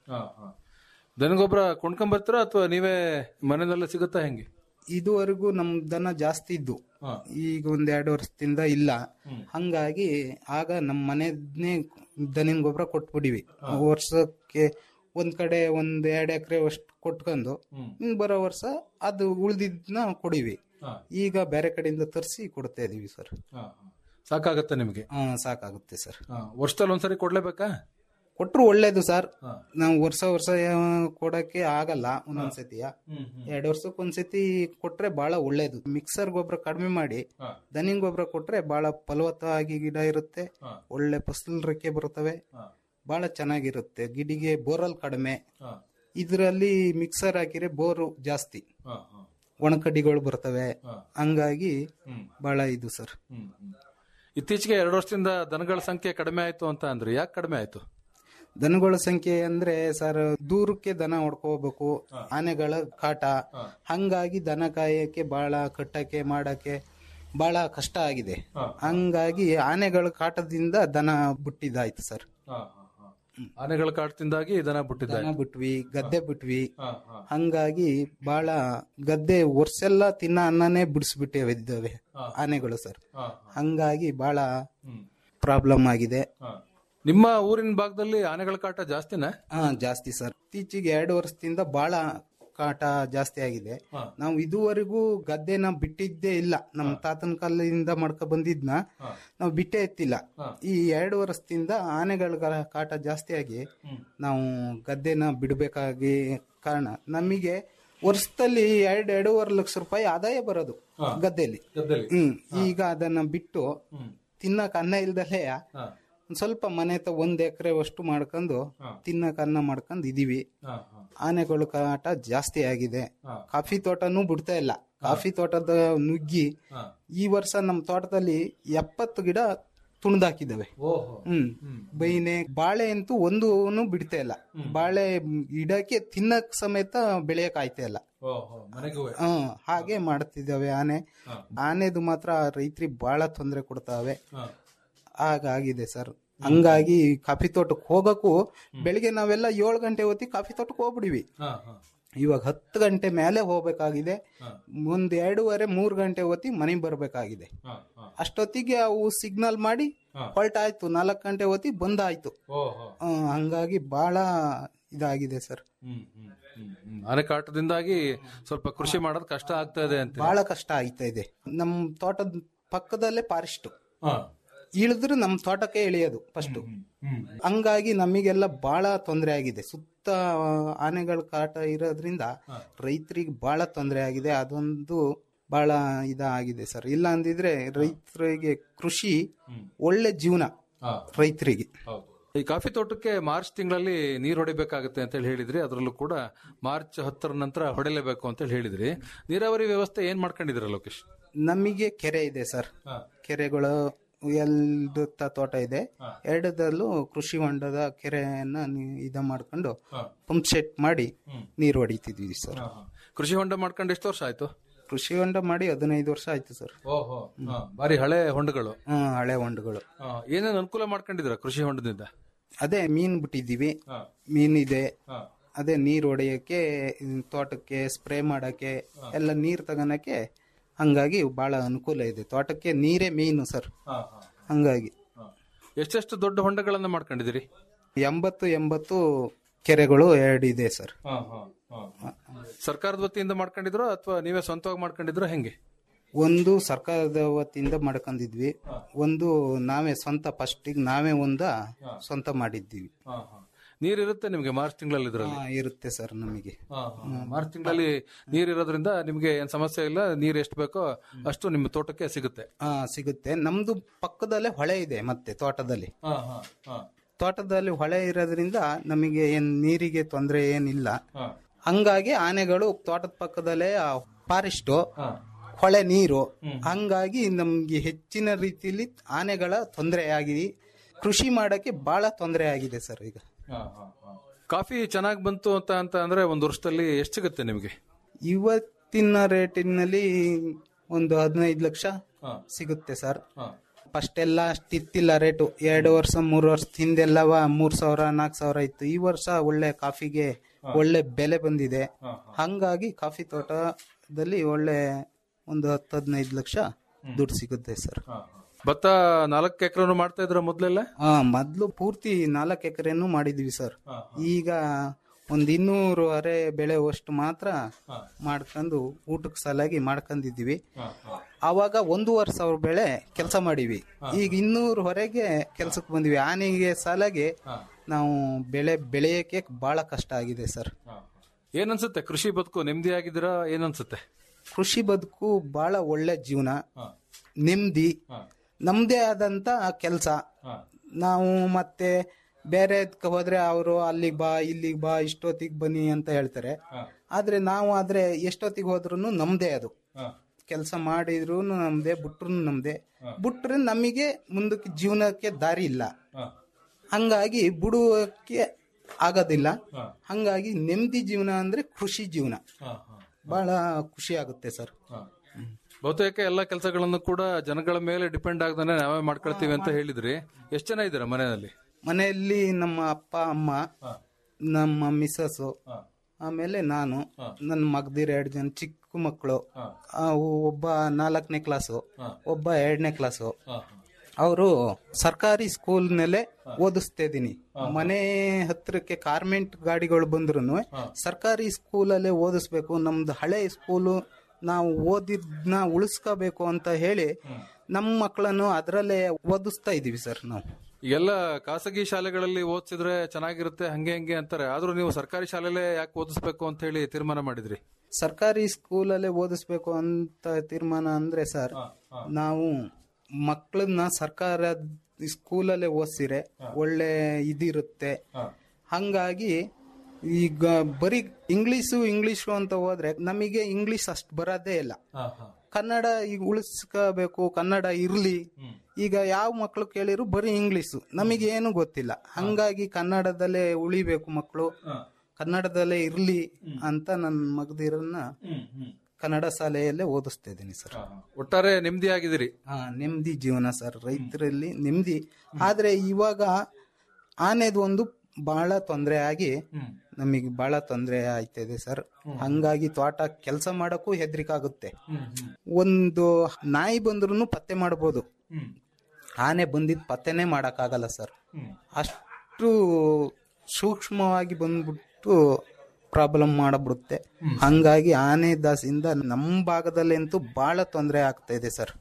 ದನ ಗೊಬ್ಬರ ಕೊಂಡ್ಕೊಂಡ್ ಬರ್ತೀರಾ ಅಥವಾ ನೀವೇ ಮನೆಯಲ್ಲ ಸಿಗುತ್ತಾ ಹೆಂಗೆ ಇದುವರೆಗೂ ನಮ್ ದನ ಜಾಸ್ತಿ ಇದ್ದು ಈಗ ಒಂದ್ ಎರಡು ವರ್ಷದಿಂದ ಇಲ್ಲ ಹಂಗಾಗಿ ಆಗ ನಮ್ ಮನೆದ್ನೇ ದನಿನ್ ಗೊಬ್ಬರ ಕೊಟ್ಬಿಡಿವಿ ವರ್ಷಕ್ಕೆ ಒಂದ್ ಕಡೆ ಒಂದ್ ಎರಡ್ ಎಕರೆ ಅಷ್ಟು ಕೊಟ್ಕೊಂಡು ಇನ್ ಬರೋ ವರ್ಷ ಅದು ಉಳ್ದಿದ್ನ ಕೊಡಿವಿ ಈಗ ಬೇರೆ ಕಡೆಯಿಂದ ತರಿಸಿ ಕೊಡ್ತಾ ಇದೀವಿ ಸರ್ ಸಾಕಾಗತ್ತೆ ನಿಮಗೆ ಹಾ ಸಾಕಾಗುತ್ತೆ ಸರ್ ವರ್ಷದಲ್ಲಿ ಒಂದ್ಸರಿ ಕೊಡ್ಲೇಬೇಕಾ ಕೊಟ್ರು ಒಳ್ಳೇದು ಸರ್ ನಾವು ವರ್ಷ ವರ್ಷ ಕೊಡಕ್ಕೆ ಆಗಲ್ಲ ಒಂದೊಂದ್ಸತಿಯ ಎರಡು ವರ್ಷಕ್ಕೆ ಒಂದ್ಸತಿ ಕೊಟ್ರೆ ಬಹಳ ಒಳ್ಳೇದು ಮಿಕ್ಸರ್ ಗೊಬ್ಬರ ಕಡಿಮೆ ಮಾಡಿ ದನಿನ್ ಗೊಬ್ಬರ ಕೊಟ್ರೆ ಬಹಳ ಫಲವತ್ತಾಗಿ ಗಿಡ ಇರುತ್ತೆ ಒಳ್ಳೆ ಫಸಲ್ ರೆಕ್ಕೆ ಬರ್ತವೆ ಬಹಳ ಚೆನ್ನಾಗಿರುತ್ತೆ ಗಿಡಿಗೆ ಬೋರಲ್ ಕಡಿಮೆ ಇದರಲ್ಲಿ ಮಿಕ್ಸರ್ ಹಾಕಿದ್ರೆ ಬೋರು ಜಾಸ್ತಿ ಒಣಕಡ್ಡಿಗಳು ಬರ್ತವೆ ಹಂಗಾಗಿ ಬಹಳ ಇದು ಸರ್ ಇತ್ತೀಚೆಗೆ ಎರಡು ವರ್ಷದಿಂದ ದನಗಳ ಸಂಖ್ಯೆ ಕಡಿಮೆ ಆಯ್ತು ಅಂತ ಅಂದ್ರೆ ಯಾಕೆ ಕಡಿಮೆ ಆಯ್ತು ದನಗಳ ಸಂಖ್ಯೆ ಅಂದ್ರೆ ಸರ್ ದೂರಕ್ಕೆ ದನ ಹೊಡ್ಕೋಬೇಕು ಆನೆಗಳ ಕಾಟ ಹಂಗಾಗಿ ದನ ಕಾಯಕ್ಕೆ ಬಹಳ ಕಟ್ಟಕ್ಕೆ ಮಾಡಕ್ಕೆ ಬಹಳ ಕಷ್ಟ ಆಗಿದೆ ಹಂಗಾಗಿ ಆನೆಗಳ ಕಾಟದಿಂದ ದನ ಬಿಟ್ಟಿದ್ದಾಯ್ತು ಸರ್ ಆನೆಗಳ ಕಾಟದಿಂದಾಗಿ ದನ ಬಿಟ್ಟಿದ್ದಾರೆ ದನ ಬಿಟ್ವಿ ಗದ್ದೆ ಬಿಟ್ವಿ ಹಂಗಾಗಿ ಬಹಳ ಗದ್ದೆ ವರ್ಷೆಲ್ಲ ತಿನ್ನ ಅನ್ನನೇ ಬಿಡಿಸ್ಬಿಟ್ಟೇವೆ ಇದ್ದಾವೆ ಆನೆಗಳು ಸರ್ ಹಂಗಾಗಿ ಬಹಳ ಪ್ರಾಬ್ಲಮ್ ಆಗಿದೆ ನಿಮ್ಮ ಊರಿನ ಭಾಗದಲ್ಲಿ ಆನೆಗಳ ಕಾಟ ಜಾಸ್ತಿನಾ ಹಾ ಜಾಸ್ತಿ ಸರ್ ಇತ್ತೀಚೆಗೆ ಎರಡು ವರ್ಷದಿಂದ ಬಹಳ ಕಾಟ ಜಾಸ್ತಿ ಆಗಿದೆ ನಾವು ಇದುವರೆಗೂ ಗದ್ದೆನ ಬಿಟ್ಟಿದ್ದೇ ಇಲ್ಲ ನಮ್ಮ ತಾತನ ಕಾಲದಿಂದ ಮಾಡ್ಕೊ ಬಂದಿದ್ನ ನಾವು ಬಿಟ್ಟೇ ಎತ್ತಿಲ್ಲ ಈ ಎರಡು ವರ್ಷದಿಂದ ಆನೆಗಳ ಗ- ಕಾಟ ಜಾಸ್ತಿ ಆಗಿ ನಾವು ಗದ್ದೆನ ಬಿಡಬೇಕಾಗಿ ಕಾರಣ ನಮಗೆ ವರ್ಷದಲ್ಲಿ ಎರಡ್ ಎರಡೂವರೆ ಲಕ್ಷ ರೂಪಾಯಿ ಆದಾಯ ಬರೋದು ಗದ್ದೆಯಲ್ಲಿ ಹ್ಮ್ ಈಗ ಅದನ್ನ ಬಿಟ್ಟು ತಿನ್ನಕ್ ಅನ್ನ ಇಲ್ದಲೇ ಒಂದ್ ಸ್ವಲ್ಪ ಮನೆ ತ ಒಂದ್ ಎಕರೆ ಅಷ್ಟು ಮಾಡ್ಕೊಂಡು ತಿನ್ನಕ್ ಅನ್ನ ಮಾಡ್ಕೊಂಡ್ ಇದೀವಿ ಆನೆಗಳು ಕಾಟ ಜಾಸ್ತಿ ಆಗಿದೆ ಕಾಫಿ ತೋಟನೂ ಬಿಡ್ತಾ ಇಲ್ಲ ಕಾಫಿ ತೋಟದ ನುಗ್ಗಿ ಈ ವರ್ಷ ನಮ್ ತೋಟದಲ್ಲಿ ಎಪ್ಪತ್ತು ಗಿಡ ತುಣ್ದಾಕಿದಾವೆ ಹ್ಮ್ ಬೈನೆ ಬಾಳೆ ಅಂತೂ ಒಂದು ಬಿಡ್ತಾ ಇಲ್ಲ ಬಾಳೆ ಗಿಡಕ್ಕೆ ತಿನ್ನಕ್ ಸಮೇತ ಬೆಳೆಯಕ್ ಆಯ್ತಾ ಇಲ್ಲ ಹ್ಮ್ ಹಾಗೆ ಮಾಡ್ತಿದ್ದಾವೆ ಆನೆ ಆನೆದು ಮಾತ್ರ ರೈತರಿಗೆ ಬಹಳ ತೊಂದರೆ ಕೊಡ್ತಾವೆ ಹಾಗಾಗಿದೆ ಸರ್ ಹಂಗಾಗಿ ಕಾಫಿ ತೋಟಕ್ಕೆ ಹೋಗಕ್ಕೂ ಬೆಳಿಗ್ಗೆ ನಾವೆಲ್ಲ ಏಳು ಗಂಟೆ ಹೊತ್ತಿ ಕಾಫಿ ತೋಟಕ್ಕೆ ಹೋಗ್ಬಿಡಿವಿ ಇವಾಗ ಹತ್ತು ಗಂಟೆ ಮೇಲೆ ಹೋಗ್ಬೇಕಾಗಿದೆ ಒಂದ್ ಎರಡೂವರೆ ಮೂರ್ ಗಂಟೆ ಹೊತ್ತಿ ಮನೆಗೆ ಬರ್ಬೇಕಾಗಿದೆ ಅಷ್ಟೊತ್ತಿಗೆ ಅವು ಸಿಗ್ನಲ್ ಮಾಡಿ ಹೊಲ್ಟಾಯ್ತು ನಾಲ್ಕು ಗಂಟೆ ಹೊತ್ತಿ ಬಂದಾಯ್ತು ಆ, ಹಂಗಾಗಿ ಬಹಳ ಇದಾಗಿದೆ ಸರ್ ಆನೆ ಕಾಟದಿಂದಾಗಿ ಸ್ವಲ್ಪ ಕೃಷಿ ಮಾಡೋದು ಕಷ್ಟ ಆಗ್ತಾ ಇದೆ ಅಂತ ಬಹಳ ಕಷ್ಟ ಆಯ್ತಾ ಇದೆ ನಮ್ ತೋಟದ ಪಕ್ಕದಲ್ಲೇ ಫಾರೆಸ್ಟ್ ಇಳಿದ್ರೆ ನಮ್ ತೋಟಕ್ಕೆ ಇಳಿಯೋದು ಫಸ್ಟ್ ಹಂಗಾಗಿ ನಮಗೆಲ್ಲ ಬಹಳ ತೊಂದರೆ ಆಗಿದೆ ಸುತ್ತ ಆನೆಗಳ ಕಾಟ ಇರೋದ್ರಿಂದ ರೈತರಿಗೆ ಬಹಳ ತೊಂದರೆ ಆಗಿದೆ ಅದೊಂದು ಬಹಳ ಇದಾಗಿದೆ ಸರ್ ಇಲ್ಲ ಅಂದಿದ್ರೆ ರೈತರಿಗೆ ಕೃಷಿ ಒಳ್ಳೆ ಜೀವನ ರೈತರಿಗೆ ಈ ಕಾಫಿ ತೋಟಕ್ಕೆ ಮಾರ್ಚ್ ತಿಂಗಳಲ್ಲಿ ನೀರ್ ಹೊಡಿಬೇಕಾಗುತ್ತೆ ಅಂತ ಹೇಳಿ ಹೇಳಿದ್ರಿ ಅದರಲ್ಲೂ ಕೂಡ ಮಾರ್ಚ್ ಹತ್ತರ ನಂತರ ಹೊಡೆಯಲೇಬೇಕು ಅಂತ ಹೇಳಿ ಹೇಳಿದ್ರಿ ನೀರಾವರಿ ವ್ಯವಸ್ಥೆ ಏನ್ ಮಾಡ್ಕೊಂಡಿದ್ದೀರಾ ಲೋಕೇಶ್ ನಮಗೆ ಕೆರೆ ಇದೆ ಸರ್ ಕೆರೆಗಳು ಎರಡು ತ- ತೋಟ ಇದೆ ಎರಡದಲ್ಲೂ ಕೃಷಿ ಹೊಂಡದ ಕೆರೆಯನ್ನ ನಿ- ಇದ ಮಾಡ್ಕೊಂಡು ಪಂಪ್ ಸೆಟ್ ಮಾಡಿ ನೀರು ಹೊಡಿತಿದ್ವಿ ಸರ್ ಕೃಷಿ ಹೊಂಡ ಮಾಡ್ಕೊಂಡು ಎಷ್ಟು ವರ್ಷ ಆಯ್ತು ಕೃಷಿ ಹೊಂಡ ಮಾಡಿ ಹದಿನೈದು ವರ್ಷ ಆಯ್ತು ಸರ್ ಓಹೋ ಬಾರಿ ಹಳೆ ಹೊಂಡಗಳು ಹ್ಮ್ ಹಳೆ ಹೊಂಡಗಳು ಏನೇನು ಅನುಕೂಲ ಮಾಡ್ಕೊಂಡಿದ್ರ ಕೃಷಿ ಹೊಂಡದಿಂದ ಅದೇ ಮೀನ್ ಬಿಟ್ಟಿದ್ದೀವಿ ಮೀನ್ ಇದೆ ಅದೇ ನೀರ್ ಹೊಡೆಯಕ್ಕೆ ಇನ್ ತೋಟಕ್ಕೆ ಸ್ಪ್ರೇ ಮಾಡಕ್ಕೆ ಎಲ್ಲ ನೀರ್ ತಗೊಳಕ್ಕೆ ಹಂಗಾಗಿ ಬಹಳ ಅನುಕೂಲ ಇದೆ ತೋಟಕ್ಕೆ ನೀರೇ ಮೀನು ಸರ್ ಹಂಗಾಗಿ ಎಷ್ಟೆಷ್ಟು ದೊಡ್ಡ ಹೊಂಡಗಳನ್ನ ಮಾಡ್ಕೊಂಡಿದ್ದೀರಿ ಎಂಬತ್ತು ಎಂಬತ್ತು ಕೆರೆಗಳು ಎರಡು ಇದೆ ಸರ್ ಸರ್ಕಾರದ ವತಿಯಿಂದ ಮಾಡ್ಕೊಂಡಿದ್ರು ಅಥವಾ ನೀವೇ ಸ್ವಂತವಾಗಿ ಮಾಡ್ಕೊಂಡಿದ್ರು ಹೆಂಗೆ ಒಂದು ಸರ್ಕಾರದ ವತಿಯಿಂದ ಮಾಡ್ಕೊಂಡಿದ್ವಿ ಒಂದು ನಾವೇ ಸ್ವಂತ ಫಸ್ಟಿಗೆ ನಾವೇ ಒಂದ ಸ್ವಂತ ಮಾಡಿದ್ದೀವಿ ನೀರಿರುತ್ತೆ ನಿಮ್ಗೆ ಮಾರ್ಚ್ ತಿಂಗಳಲ್ಲಿ ಇದ್ರಲ್ಲಿ ಹಾ, ಇರುತ್ತೆ ಸರ್ ನಮಗೆ ಮಾರ್ಚ್ ತಿಂಗಳಲ್ಲಿ ನೀರ್ ಇರೋದ್ರಿಂದ ನಿಮ್ಗೆ ಏನ್ ಸಮಸ್ಯೆ ಇಲ್ಲ ನೀರ್ ಎಷ್ಟು ಬೇಕೋ ಅಷ್ಟು ನಿಮ್ಮ ತೋಟಕ್ಕೆ ಸಿಗುತ್ತೆ ಹಾ ಸಿಗುತ್ತೆ ನಮ್ದು ಪಕ್ಕದಲ್ಲೇ ಹೊಳೆ ಇದೆ ಮತ್ತೆ ತೋಟದಲ್ಲಿ ತೋಟದಲ್ಲಿ ಹೊಳೆ ಇರೋದ್ರಿಂದ ನಮಗೆ ಏನ್ ನೀರಿಗೆ ತೊಂದರೆ ಏನಿಲ್ಲ ಹಂಗಾಗಿ ಆನೆಗಳು ತೋಟದ ಪಕ್ಕದಲ್ಲೇ ಫಾರೆಸ್ಟ್ ಹೊಳೆ ನೀರು ಹಂಗಾಗಿ ನಮ್ಗೆ ಹೆಚ್ಚಿನ ರೀತಿಯಲ್ಲಿ ಆನೆಗಳ ತೊಂದರೆ ಆಗಿ ಕೃಷಿ ಮಾಡಕ್ಕೆ ಬಹಳ ತೊಂದರೆ ಆಗಿದೆ ಸರ್ ಈಗ ಕಾಫಿ ಚೆನ್ನಾಗಿ ಬಂತು ಅಂತ ಅಂತ ಅಂದ್ರೆ ಒಂದ್ ವರ್ಷದಲ್ಲಿ ಎಷ್ಟು ಸಿಗುತ್ತೆ ನಿಮ್ಗೆ ಇವತ್ತಿನ ರೇಟಿನಲ್ಲಿ ಒಂದು ಹದಿನೈದು ಲಕ್ಷ ಸಿಗುತ್ತೆ ಸರ್ ಫಸ್ಟ್ ಎಲ್ಲ ಅಷ್ಟಿತ್ತಿಲ್ಲ ರೇಟು ಎರಡು ವರ್ಷ ಮೂರು ವರ್ಷ ಹಿಂದೆಲ್ಲವ ಮೂರ್ ಸಾವಿರ ನಾಲ್ಕು ಸಾವಿರ ಇತ್ತು ಈ ವರ್ಷ ಒಳ್ಳೆ ಕಾಫಿಗೆ ಒಳ್ಳೆ ಬೆಲೆ ಬಂದಿದೆ ಹಂಗಾಗಿ ಕಾಫಿ ತೋಟದಲ್ಲಿ ಒಳ್ಳೆ ಒಂದು ಹತ್ತು ಹದಿನೈದು ಲಕ್ಷ ದುಡ್ಡು ಸಿಗುತ್ತೆ ಸರ್ ಭತ್ತ ನಾಲ್ಕು ಎಕರೆ ಮಾಡ್ತಾ ಇದ್ರ ಮೊದ್ಲೆಲ್ಲ ಹಾ ಮೊದ್ಲು ಪೂರ್ತಿ ನಾಲ್ಕು ಎಕರೆನೂ ಮಾಡಿದ್ವಿ ಸರ್ ಈಗ ಒಂದ್ ಇನ್ನೂರು ಅರೆ ಬೆಳೆವಷ್ಟು ಮಾತ್ರ ಮಾಡ್ಕೊಂಡು ಊಟಕ್ಕೆ ಸಲಾಗಿ ಮಾಡ್ಕೊಂಡಿದೀವಿ ಅವಾಗ ಒಂದೂವರೆ ಸಾವಿರ ಬೆಳೆ ಕೆಲಸ ಮಾಡಿವಿ ಈಗ ಇನ್ನೂರು ಹೊರೆಗೆ ಕೆಲ್ಸಕ್ಕೆ ಬಂದ್ವಿ ಆನೆಗೆ ಸಾಲಾಗಿ ನಾವು ಬೆಳೆ ಬೆಳೆಯಕ್ಕೆ ಬಹಳ ಕಷ್ಟ ಆಗಿದೆ ಸರ್ ಏನ್ ಅನ್ಸುತ್ತೆ ಕೃಷಿ ಬದುಕು ನೆಮ್ಮದಿ ಆಗಿದ್ದೀರಾ ಏನ್ ಅನ್ಸುತ್ತೆ ಕೃಷಿ ಬದುಕು ಬಹಳ ಒಳ್ಳೆ ಜೀವನ ನೆಮ್ಮದಿ ನಮ್ದೇ ಆದಂತ ಕೆಲಸ ನಾವು ಮತ್ತೆ ಬೇರೆ ಹೋದ್ರೆ ಅವರು ಅಲ್ಲಿಗೆ ಬಾ ಇಲ್ಲಿಗೆ ಬಾ ಇಷ್ಟೊತ್ತಿಗೆ ಬನ್ನಿ ಅಂತ ಹೇಳ್ತಾರೆ ಆದ್ರೆ ನಾವು ಆದ್ರೆ ಎಷ್ಟೊತ್ತಿಗೆ ಹೋದ್ರು ನಮ್ದೇ ಅದು ಕೆಲಸ ಮಾಡಿದ್ರು ನಮ್ದೇ ಬಿಟ್ರು ನಮ್ದೇ ಬಿಟ್ರೆ ನಮಗೆ ಮುಂದಕ್ಕೆ ಜೀವನಕ್ಕೆ ದಾರಿ ಇಲ್ಲ ಹಂಗಾಗಿ ಬಿಡುವಕ್ಕೆ ಆಗೋದಿಲ್ಲ ಹಂಗಾಗಿ ನೆಮ್ಮದಿ ಜೀವನ ಅಂದ್ರೆ ಖುಷಿ ಜೀವನ ಬಹಳ ಖುಷಿ ಆಗುತ್ತೆ ಸರ್ ಬಹುತೇಕ ಎಲ್ಲ ಕೆಲಸಗಳನ್ನು ಕೂಡ ಜನಗಳ ಮೇಲೆ ಡಿಪೆಂಡ್ ಆಗದಾನೆ ನಾವೇ ಮಾಡ್ಕೊಳ್ತೀವಿ ಅಂತ ಹೇಳಿದ್ರಿ ಎಷ್ಟು ಜನ ಇದ್ದೀರಾ ಮನೆಯಲ್ಲಿ ಮನೆಯಲ್ಲಿ ನಮ್ಮ ಅಪ್ಪ ಅಮ್ಮ ನಮ್ಮ ಮಿಸ್ಸಸ್ ಆಮೇಲೆ ನಾನು ನನ್ನ ಮಗದಿರ ಎರಡು ಜನ ಚಿಕ್ಕ ಮಕ್ಕಳು ಒಬ್ಬ ನಾಲ್ಕನೇ ಕ್ಲಾಸು ಒಬ್ಬ ಎರಡನೇ ಕ್ಲಾಸು ಅವರು ಸರ್ಕಾರಿ ಸ್ಕೂಲ್ನಲ್ಲೇ ಓದಿಸ್ತಾ ಇದೀನಿ ಮನೆ ಹತ್ರಕ್ಕೆ ಕಾರ್ಮೆಂಟ್ ಗಾಡಿಗಳು ಬಂದ್ರು ಸರ್ಕಾರಿ ಸ್ಕೂಲಲ್ಲೇ ಓದಿಸ್ಬೇಕು ನಮ್ದು ಹಳೆ ಸ್ಕೂಲು ನಾವು ಓದಿದ್ನ ಉಳಿಸ್ಕೋಬೇಕು ಅಂತ ಹೇಳಿ ನಮ್ಮ ಮಕ್ಕಳನ್ನು ಅದರಲ್ಲೇ ಓದಿಸ್ತಾ ಇದೀವಿ ಸರ್ ನಾವು ಎಲ್ಲ ಖಾಸಗಿ ಶಾಲೆಗಳಲ್ಲಿ ಓದಿಸಿದ್ರೆ ಚೆನ್ನಾಗಿರುತ್ತೆ ಹಂಗೆ ಹಂಗೆ ಅಂತಾರೆ ಆದ್ರೂ ನೀವು ಸರ್ಕಾರಿ ಶಾಲೆಲೇ ಯಾಕೆ ಓದಿಸ್ಬೇಕು ಅಂತ ಹೇಳಿ ತೀರ್ಮಾನ ಮಾಡಿದ್ರಿ ಸರ್ಕಾರಿ ಸ್ಕೂಲಲ್ಲೇ ಓದಿಸ್ಬೇಕು ಅಂತ ತೀರ್ಮಾನ ಅಂದ್ರೆ ಸರ್ ನಾವು ಮಕ್ಕಳನ್ನ ಸರ್ಕಾರ ಸ್ಕೂಲಲ್ಲೇ ಓದಿಸಿರೆ ಒಳ್ಳೆ ಇದಿರುತ್ತೆ ಹಂಗಾಗಿ ಈಗ ಬರೀ ಇಂಗ್ಲಿಷು ಇಂಗ್ಲಿಷು ಅಂತ ಹೋದ್ರೆ ನಮಗೆ ಇಂಗ್ಲಿಷ್ ಅಷ್ಟು ಬರೋದೇ ಇಲ್ಲ ಕನ್ನಡ ಈಗ ಉಳಿಸ್ಕೋಬೇಕು ಕನ್ನಡ ಇರ್ಲಿ ಈಗ ಯಾವ ಮಕ್ಕಳು ಕೇಳಿದ್ರು ಬರೀ ಇಂಗ್ಲಿಷು ನಮಗೆ ಏನು ಗೊತ್ತಿಲ್ಲ ಹಂಗಾಗಿ ಕನ್ನಡದಲ್ಲೇ ಉಳಿಬೇಕು ಮಕ್ಕಳು ಕನ್ನಡದಲ್ಲೇ ಇರ್ಲಿ ಅಂತ ನನ್ನ ಮಗದಿರನ್ನ ಕನ್ನಡ ಶಾಲೆಯಲ್ಲೇ ಓದಿಸ್ತಾ ಇದ್ದೀನಿ ಸರ್ ಒಟ್ಟಾರೆ ನೆಮ್ಮದಿ ಆಗಿದ್ದೀರಿ ಹಾ ನೆಮ್ಮದಿ ಜೀವನ ಸರ್ ರೈತರಲ್ಲಿ ನೆಮ್ಮದಿ ಆದ್ರೆ ಇವಾಗ ಆನೆದು ಒಂದು ಬಹಳ ತೊಂದರೆ ಆಗಿ ನಮಗೆ ಬಹಳ ತೊಂದರೆ ಆಯ್ತದೆ ಸರ್ ಹಂಗಾಗಿ ತೋಟ ಕೆಲಸ ಮಾಡಕ್ಕೂ ಹೆದರಿಕಾಗುತ್ತೆ ಒಂದು ನಾಯಿ ಬಂದ್ರು ಪತ್ತೆ ಮಾಡಬಹುದು ಆನೆ ಬಂದಿದ್ ಪತ್ತೆನೇ ಮಾಡಕ್ಕಾಗಲ್ಲ ಸರ್ ಅಷ್ಟು ಸೂಕ್ಷ್ಮವಾಗಿ ಬಂದ್ಬಿಟ್ಟು ಪ್ರಾಬ್ಲಮ್ ಮಾಡಬಿಡುತ್ತೆ ಹಂಗಾಗಿ ಆನೆ ದಾಸಿಂದ ನಮ್ಮ ಭಾಗದಲ್ಲಂತೂ ಬಹಳ ತೊಂದರೆ ಆಗ್ತಾ ಇದೆ ಸರ್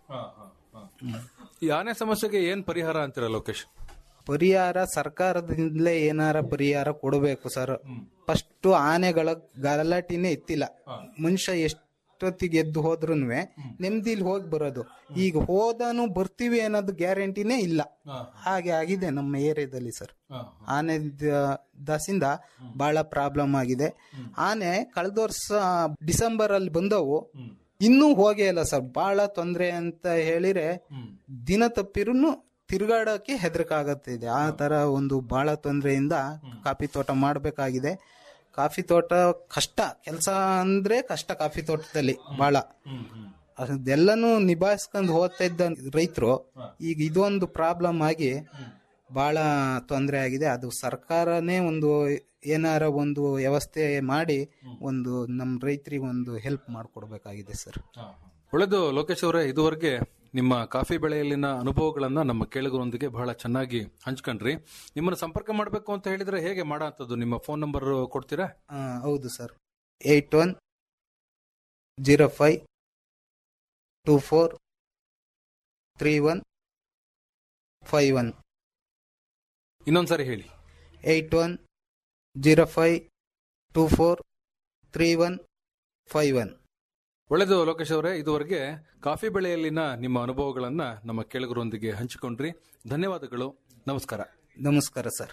ಈ ಆನೆ ಸಮಸ್ಯೆಗೆ ಏನ್ ಪರಿಹಾರ ಅಂತೀರಾ ಲೋಕೇಶ್ ಪರಿಹಾರ ಸರ್ಕಾರದಿಂದಲೇ ಏನಾರ ಪರಿಹಾರ ಕೊಡಬೇಕು ಸರ್ ಫಸ್ಟ್ ಆನೆಗಳ ಗಲಾಟಿನೇ ಎತ್ತಿಲ್ಲ ಮನುಷ್ಯ ಎಷ್ಟೊತ್ತಿಗೆ ಎದ್ದು ಹೋದ್ರು ನೆಮ್ಮದಿಲಿ ಹೋಗಿ ಬರೋದು ಈಗ ಹೋದಾನು ಬರ್ತೀವಿ ಅನ್ನೋದು ಗ್ಯಾರಂಟಿನೇ ಇಲ್ಲ ಹಾಗೆ ಆಗಿದೆ ನಮ್ಮ ಏರಿಯಾದಲ್ಲಿ ಸರ್ ಆನೆ ದ- ದಾಸಿಂದ ಬಹಳ ಪ್ರಾಬ್ಲಮ್ ಆಗಿದೆ ಆನೆ ಕಳೆದ ವರ್ಷ ಡಿಸೆಂಬರ್ ಅಲ್ಲಿ ಬಂದವು ಇನ್ನೂ ಹೋಗೇ ಇಲ್ಲ ಸರ್ ಬಹಳ ತೊಂದರೆ ಅಂತ ಹೇಳಿದ್ರೆ ದಿನ ತಪ್ಪಿರೂ ತಿರುಗಾಡಕ್ಕೆ ಹೆದರಿಕಾಗತ್ತಿದೆ ಆ ತರ ಒಂದು ಬಹಳ ತೊಂದರೆಯಿಂದ ಕಾಫಿ ತೋಟ ಮಾಡಬೇಕಾಗಿದೆ ಕಾಫಿ ತೋಟ ಕಷ್ಟ ಕೆಲಸ ಅಂದ್ರೆ ಕಷ್ಟ ಕಾಫಿ ತೋಟದಲ್ಲಿ ಬಹಳ ಅದೆಲ್ಲನೂ ನಿಭಾಯಿಸ್ಕೊಂಡು ಹೋಗ್ತಾ ಇದ್ದ ರೈತರು ಈಗ ಇದೊಂದು ಪ್ರಾಬ್ಲಮ್ ಆಗಿ ಬಹಳ ತೊಂದರೆ ಆಗಿದೆ ಅದು ಸರ್ಕಾರನೇ ಒಂದು ಏನಾರ ಒಂದು ವ್ಯವಸ್ಥೆ ಮಾಡಿ ಒಂದು ನಮ್ಮ ರೈತರಿಗೆ ಒಂದು ಹೆಲ್ಪ್ ಮಾಡಿಕೊಡ್ಬೇಕಾಗಿದೆ ಸರ್ ಒಳ್ಳೆದು ಲೋಕೇಶ್ ಅವರೇ ಇದುವರೆಗೆ ನಿಮ್ಮ ಕಾಫಿ ಬೆಳೆಯಲ್ಲಿನ ಅನುಭವಗಳನ್ನ ನಮ್ಮ ಕೇಳುಗರೊಂದಿಗೆ ಬಹಳ ಚೆನ್ನಾಗಿ ಹಂಚ್ಕೊಂಡ್ರಿ ನಿಮ್ಮನ್ನು ಸಂಪರ್ಕ ಮಾಡಬೇಕು ಅಂತ ಹೇಳಿದ್ರೆ ಹೇಗೆ ಮಾಡಂತದ್ದು ನಿಮ್ಮ ಫೋನ್ ನಂಬರ್ ಕೊಡ್ತೀರಾ ಆ, ಹೌದು sir eight one zero five two four three one five one ಇನ್ನೊಂದ್ಸರಿ ಹೇಳಿ eight one zero five two four three one five one ಒಳ್ಳೆದು ಲೋಕೇಶ್ ಅವರೇ ಇದುವರೆಗೆ ಕಾಫಿ ಬೆಳೆಯಲ್ಲಿನ ನಿಮ್ಮ ಅನುಭವಗಳನ್ನ ನಮ್ಮ ಕೇಳುಗರೊಂದಿಗೆ ಹಂಚಿಕೊಂಡ್ರಿ ಧನ್ಯವಾದಗಳು ನಮಸ್ಕಾರ ನಮಸ್ಕಾರ ಸರ್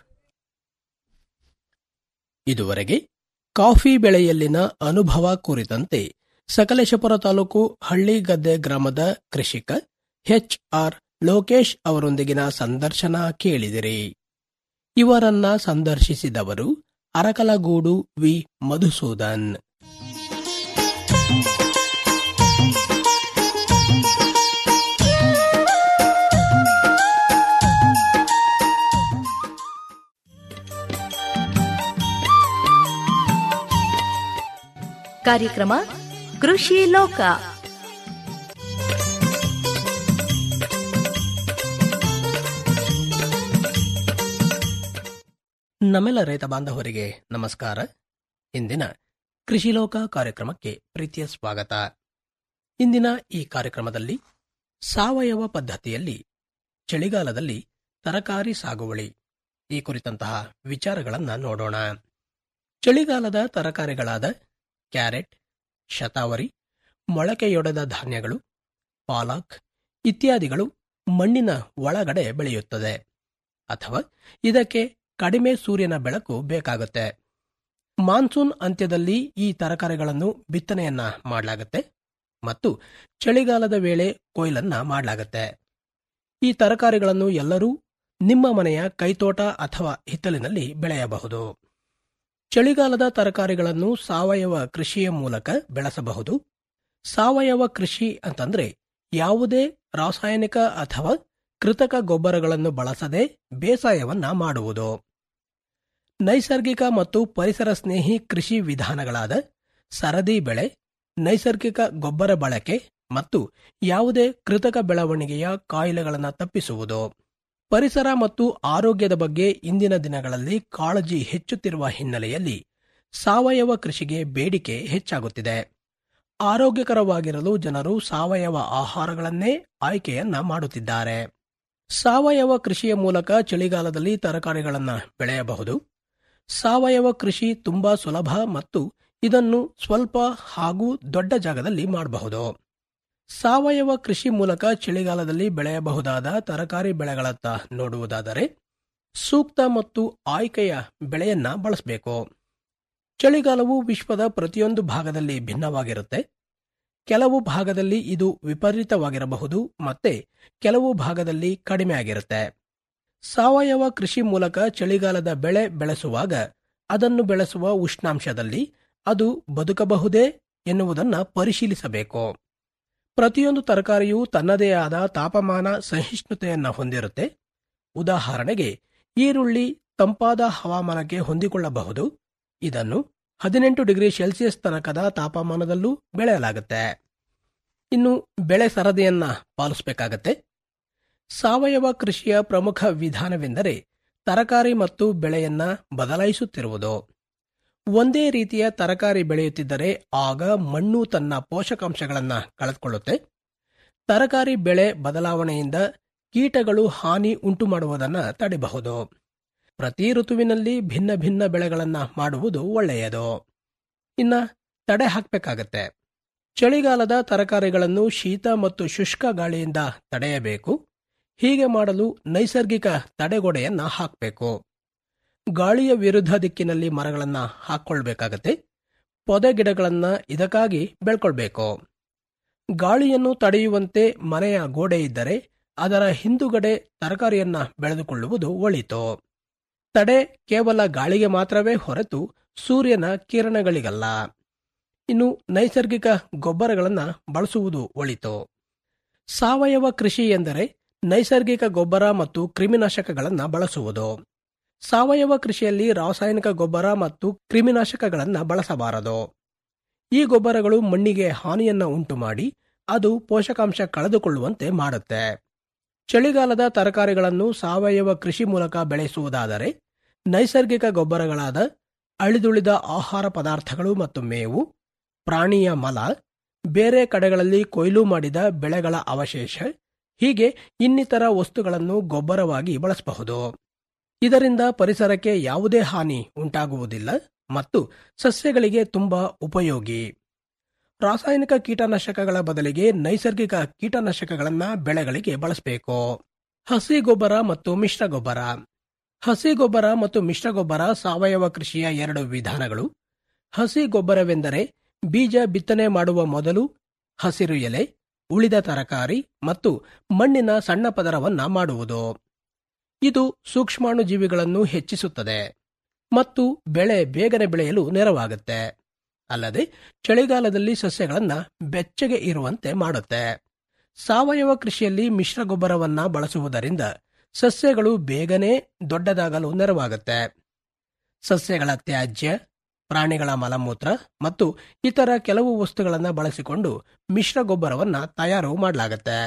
ಇದುವರೆಗೆ ಕಾಫಿ ಬೆಳೆಯಲ್ಲಿನ ಅನುಭವ ಕುರಿತಂತೆ ಸಕಲೇಶಪುರ ತಾಲೂಕು ಹಳ್ಳಿಗದ್ದೆ ಗ್ರಾಮದ ಕೃಷಿಕ ಎಚ್ ಆರ್ ಲೋಕೇಶ್ ಅವರೊಂದಿಗಿನ ಸಂದರ್ಶನ ಕೇಳಿದಿರಿ ಇವರನ್ನ ಸಂದರ್ಶಿಸಿದವರು ಅರಕಲಗೂಡು ವಿ ಮಧುಸೂದನ್ ಕಾರ್ಯಕ್ರಮ ಕೃಷಿ ಲೋಕ ನಮ್ಮೆಲ್ಲ ರೈತ ಬಾಂಧವರಿಗೆ ನಮಸ್ಕಾರ ಇಂದಿನ ಕೃಷಿ ಲೋಕ ಕಾರ್ಯಕ್ರಮಕ್ಕೆ ಪ್ರೀತಿಯ ಸ್ವಾಗತ ಇಂದಿನ ಈ ಕಾರ್ಯಕ್ರಮದಲ್ಲಿ ಸಾವಯವ ಪದ್ಧತಿಯಲ್ಲಿ ಚಳಿಗಾಲದಲ್ಲಿ ತರಕಾರಿ ಸಾಗುವಳಿ ಈ ಕುರಿತಂತಹ ವಿಚಾರಗಳನ್ನ ನೋಡೋಣ ಚಳಿಗಾಲದ ತರಕಾರಿಗಳಾದ ಕ್ಯಾರೆಟ್ ಶತಾವರಿ ಮೊಳಕೆಯೊಡೆದ ಧಾನ್ಯಗಳು ಪಾಲಕ್ ಇತ್ಯಾದಿಗಳು ಮಣ್ಣಿನ ಒಳಗಡೆ ಬೆಳೆಯುತ್ತದೆ ಅಥವಾ ಇದಕ್ಕೆ ಕಡಿಮೆ ಸೂರ್ಯನ ಬೆಳಕು ಬೇಕಾಗುತ್ತೆ ಮಾನ್ಸೂನ್ ಅಂತ್ಯದಲ್ಲಿ ಈ ತರಕಾರಿಗಳನ್ನು ಬಿತ್ತನೆಯನ್ನ ಮಾಡಲಾಗುತ್ತೆ ಮತ್ತು ಚಳಿಗಾಲದ ವೇಳೆ ಕೊಯ್ಲನ್ನ ಮಾಡಲಾಗುತ್ತೆ ಈ ತರಕಾರಿಗಳನ್ನು ಎಲ್ಲರೂ ನಿಮ್ಮ ಮನೆಯ ಕೈತೋಟ ಅಥವಾ ಹಿತ್ತಲಿನಲ್ಲಿ ಬೆಳೆಯಬಹುದು ಚಳಿಗಾಲದ ತರಕಾರಿಗಳನ್ನು ಸಾವಯವ ಕೃಷಿಯ ಮೂಲಕ ಬೆಳೆಸಬಹುದು ಸಾವಯವ ಕೃಷಿ ಅಂತಂದ್ರೆ ಯಾವುದೇ ರಾಸಾಯನಿಕ ಅಥವಾ ಕೃತಕ ಗೊಬ್ಬರಗಳನ್ನು ಬಳಸದೆ ಬೇಸಾಯವನ್ನ ಮಾಡುವುದು ನೈಸರ್ಗಿಕ ಮತ್ತು ಪರಿಸರ ಸ್ನೇಹಿ ಕೃಷಿ ವಿಧಾನಗಳಾದ ಸರದಿ ಬೆಳೆ ನೈಸರ್ಗಿಕ ಗೊಬ್ಬರ ಬಳಕೆ ಮತ್ತು ಯಾವುದೇ ಕೃತಕ ಬೆಳವಣಿಗೆಯ ಕಾಯಿಲೆಗಳನ್ನು ತಪ್ಪಿಸುವುದು ಪರಿಸರ ಮತ್ತು ಆರೋಗ್ಯದ ಬಗ್ಗೆ ಇಂದಿನ ದಿನಗಳಲ್ಲಿ ಕಾಳಜಿ ಹೆಚ್ಚುತ್ತಿರುವ ಹಿನ್ನೆಲೆಯಲ್ಲಿ ಸಾವಯವ ಕೃಷಿಗೆ ಬೇಡಿಕೆ ಹೆಚ್ಚಾಗುತ್ತಿದೆ ಆರೋಗ್ಯಕರವಾಗಿರಲು ಜನರು ಸಾವಯವ ಆಹಾರಗಳನ್ನೇ ಆಯ್ಕೆಯನ್ನ ಮಾಡುತ್ತಿದ್ದಾರೆ ಸಾವಯವ ಕೃಷಿಯ ಮೂಲಕ ಚಳಿಗಾಲದಲ್ಲಿ ತರಕಾರಿಗಳನ್ನು ಬೆಳೆಯಬಹುದು ಸಾವಯವ ಕೃಷಿ ತುಂಬಾ ಸುಲಭ ಮತ್ತು ಇದನ್ನು ಸ್ವಲ್ಪ ಹಾಗೂ ದೊಡ್ಡ ಜಾಗದಲ್ಲಿ ಮಾಡಬಹುದು ಸಾವಯವ ಕೃಷಿ ಮೂಲಕ ಚಳಿಗಾಲದಲ್ಲಿ ಬೆಳೆಯಬಹುದಾದ ತರಕಾರಿ ಬೆಳೆಗಳತ್ತ ನೋಡುವುದಾದರೆ ಸೂಕ್ತ ಮತ್ತು ಆಯ್ಕೆಯ ಬೆಳೆಯನ್ನ ಬಳಸಬೇಕು ಚಳಿಗಾಲವು ವಿಶ್ವದ ಪ್ರತಿಯೊಂದು ಭಾಗದಲ್ಲಿ ಭಿನ್ನವಾಗಿರುತ್ತೆ ಕೆಲವು ಭಾಗದಲ್ಲಿ ಇದು ವಿಪರೀತವಾಗಿರಬಹುದು ಮತ್ತೆ ಕೆಲವು ಭಾಗದಲ್ಲಿ ಕಡಿಮೆ ಆಗಿರುತ್ತೆ ಸಾವಯವ ಕೃಷಿ ಮೂಲಕ ಚಳಿಗಾಲದ ಬೆಳೆ ಬೆಳೆಸುವಾಗ ಅದನ್ನು ಬೆಳೆಸುವ ಉಷ್ಣಾಂಶದಲ್ಲಿ ಅದು ಬದುಕಬಹುದೇ ಎನ್ನುವುದನ್ನು ಪರಿಶೀಲಿಸಬೇಕು ಪ್ರತಿಯೊಂದು ತರಕಾರಿಯೂ ತನ್ನದೇ ಆದ ತಾಪಮಾನ ಸಹಿಷ್ಣುತೆಯನ್ನು ಹೊಂದಿರುತ್ತೆ ಉದಾಹರಣೆಗೆ ಈರುಳ್ಳಿ ತಂಪಾದ ಹವಾಮಾನಕ್ಕೆ ಹೊಂದಿಕೊಳ್ಳಬಹುದು ಇದನ್ನು ಹದಿನೆಂಟು ಡಿಗ್ರಿ ಸೆಲ್ಸಿಯಸ್ ತನಕದ ತಾಪಮಾನದಲ್ಲೂ ಬೆಳೆಯಲಾಗುತ್ತೆ ಇನ್ನು ಬೆಳೆ ಸರದಿಯನ್ನ ಪಾಲಿಸಬೇಕಾಗತ್ತೆ ಸಾವಯವ ಕೃಷಿಯ ಪ್ರಮುಖ ವಿಧಾನವೆಂದರೆ ತರಕಾರಿ ಮತ್ತು ಬೆಳೆಯನ್ನ ಬದಲಾಯಿಸುತ್ತಿರುವುದು ಒಂದೇ ರೀತಿಯ ತರಕಾರಿ ಬೆಳೆಯುತ್ತಿದ್ದರೆ ಆಗ ಮಣ್ಣು ತನ್ನ ಪೋಷಕಾಂಶಗಳನ್ನು ಕಳೆದುಕೊಳ್ಳುತ್ತೆ ತರಕಾರಿ ಬೆಳೆ ಬದಲಾವಣೆಯಿಂದ ಕೀಟಗಳು ಹಾನಿ ಉಂಟು ಮಾಡುವುದನ್ನು ತಡೆಯಬಹುದು ಪ್ರತಿ ಋತುವಿನಲ್ಲಿ ಭಿನ್ನ ಭಿನ್ನ ಬೆಳೆಗಳನ್ನ ಮಾಡುವುದು ಒಳ್ಳೆಯದು ಇನ್ನ ತಡೆ ಹಾಕಬೇಕಾಗತ್ತೆ ಚಳಿಗಾಲದ ತರಕಾರಿಗಳನ್ನು ಶೀತ ಮತ್ತು ಶುಷ್ಕ ಗಾಳಿಯಿಂದ ತಡೆಯಬೇಕು ಹೀಗೆ ಮಾಡಲು ನೈಸರ್ಗಿಕ ತಡೆಗೋಡೆಯನ್ನ ಹಾಕಬೇಕು ಗಾಳಿಯ ವಿರುದ್ಧ ದಿಕ್ಕಿನಲ್ಲಿ ಮರಗಳನ್ನ ಹಾಕೊಳ್ಬೇಕಾಗತ್ತೆ ಪೊದೆ ಗಿಡಗಳನ್ನ ಇದಕ್ಕಾಗಿ ಬೆಳ್ಕೊಳ್ಬೇಕು ಗಾಳಿಯನ್ನು ತಡೆಯುವಂತೆ ಮನೆಯ ಗೋಡೆ ಇದ್ದರೆ ಅದರ ಹಿಂದುಗಡೆ ತರಕಾರಿಯನ್ನ ಬೆಳೆದುಕೊಳ್ಳುವುದು ಒಳಿತು ತಡೆ ಕೇವಲ ಗಾಳಿಗೆ ಮಾತ್ರವೇ ಹೊರತು ಸೂರ್ಯನ ಕಿರಣಗಳಿಗಲ್ಲ ಇನ್ನು ನೈಸರ್ಗಿಕ ಗೊಬ್ಬರಗಳನ್ನ ಬಳಸುವುದು ಒಳಿತು ಸಾವಯವ ಕೃಷಿ ಎಂದರೆ ನೈಸರ್ಗಿಕ ಗೊಬ್ಬರ ಮತ್ತು ಕ್ರಿಮಿನಾಶಕಗಳನ್ನ ಬಳಸುವುದು ಸಾವಯವ ಕೃಷಿಯಲ್ಲಿ ರಾಸಾಯನಿಕ ಗೊಬ್ಬರ ಮತ್ತು ಕ್ರಿಮಿನಾಶಕಗಳನ್ನ ಬಳಸಬಾರದು ಈ ಗೊಬ್ಬರಗಳು ಮಣ್ಣಿಗೆ ಹಾನಿಯನ್ನ ಉಂಟು ಮಾಡಿ ಅದು ಪೋಷಕಾಂಶ ಕಳೆದುಕೊಳ್ಳುವಂತೆ ಮಾಡುತ್ತೆ ಚಳಿಗಾಲದ ತರಕಾರಿಗಳನ್ನು ಸಾವಯವ ಕೃಷಿ ಮೂಲಕ ಬೆಳೆಸುವುದಾದರೆ ನೈಸರ್ಗಿಕ ಗೊಬ್ಬರಗಳಾದ ಅಳಿದುಳಿದ ಆಹಾರ ಪದಾರ್ಥಗಳು ಮತ್ತು ಮೇವು ಪ್ರಾಣಿಯ ಮಲ ಬೇರೆ ಕಡೆಗಳಲ್ಲಿ ಕೊಯ್ಲು ಮಾಡಿದ ಬೆಳೆಗಳ ಅವಶೇಷ ಹೀಗೆ ಇನ್ನಿತರ ವಸ್ತುಗಳನ್ನು ಗೊಬ್ಬರವಾಗಿ ಬಳಸಬಹುದು ಇದರಿಂದ ಪರಿಸರಕ್ಕೆ ಯಾವುದೇ ಹಾನಿ ಉಂಟಾಗುವುದಿಲ್ಲ ಮತ್ತು ಸಸ್ಯಗಳಿಗೆ ತುಂಬಾ ಉಪಯೋಗಿ ರಾಸಾಯನಿಕ ಕೀಟನಾಶಕಗಳ ಬದಲಿಗೆ ನೈಸರ್ಗಿಕ ಕೀಟನಾಶಕಗಳನ್ನ ಬೆಳೆಗಳಿಗೆ ಬಳಸಬೇಕು ಹಸಿ ಗೊಬ್ಬರ ಮತ್ತು ಮಿಶ್ರ ಗೊಬ್ಬರ ಹಸಿ ಗೊಬ್ಬರ ಮತ್ತು ಮಿಶ್ರ ಗೊಬ್ಬರ ಸಾವಯವ ಕೃಷಿಯ ಎರಡು ವಿಧಾನಗಳು ಹಸಿ ಗೊಬ್ಬರವೆಂದರೆ ಬೀಜ ಬಿತ್ತನೆ ಮಾಡುವ ಮೊದಲು ಹಸಿರು ಎಲೆ ಉಳಿದ ತರಕಾರಿ ಮತ್ತು ಮಣ್ಣಿನ ಸಣ್ಣ ಪದರವನ್ನ ಮಾಡುವುದು ಇದು ಸೂಕ್ಷ್ಮಾಣುಜೀವಿಗಳನ್ನು ಹೆಚ್ಚಿಸುತ್ತದೆ ಮತ್ತು ಬೆಳೆ ಬೇಗನೆ ಬೆಳೆಯಲು ನೆರವಾಗುತ್ತೆ ಅಲ್ಲದೆ ಚಳಿಗಾಲದಲ್ಲಿ ಸಸ್ಯಗಳನ್ನ ಬೆಚ್ಚಗೆ ಇರುವಂತೆ ಮಾಡುತ್ತೆ ಸಾವಯವ ಕೃಷಿಯಲ್ಲಿ ಮಿಶ್ರ ಗೊಬ್ಬರವನ್ನ ಬಳಸುವುದರಿಂದ ಸಸ್ಯಗಳು ಬೇಗನೆ ದೊಡ್ಡದಾಗಲು ನೆರವಾಗುತ್ತೆ ಸಸ್ಯಗಳ ತ್ಯಾಜ್ಯ ಪ್ರಾಣಿಗಳ ಮಲಮೂತ್ರ ಮತ್ತು ಇತರ ಕೆಲವು ವಸ್ತುಗಳನ್ನು ಬಳಸಿಕೊಂಡು ಮಿಶ್ರ ಗೊಬ್ಬರವನ್ನ ತಯಾರು ಮಾಡಲಾಗುತ್ತೆ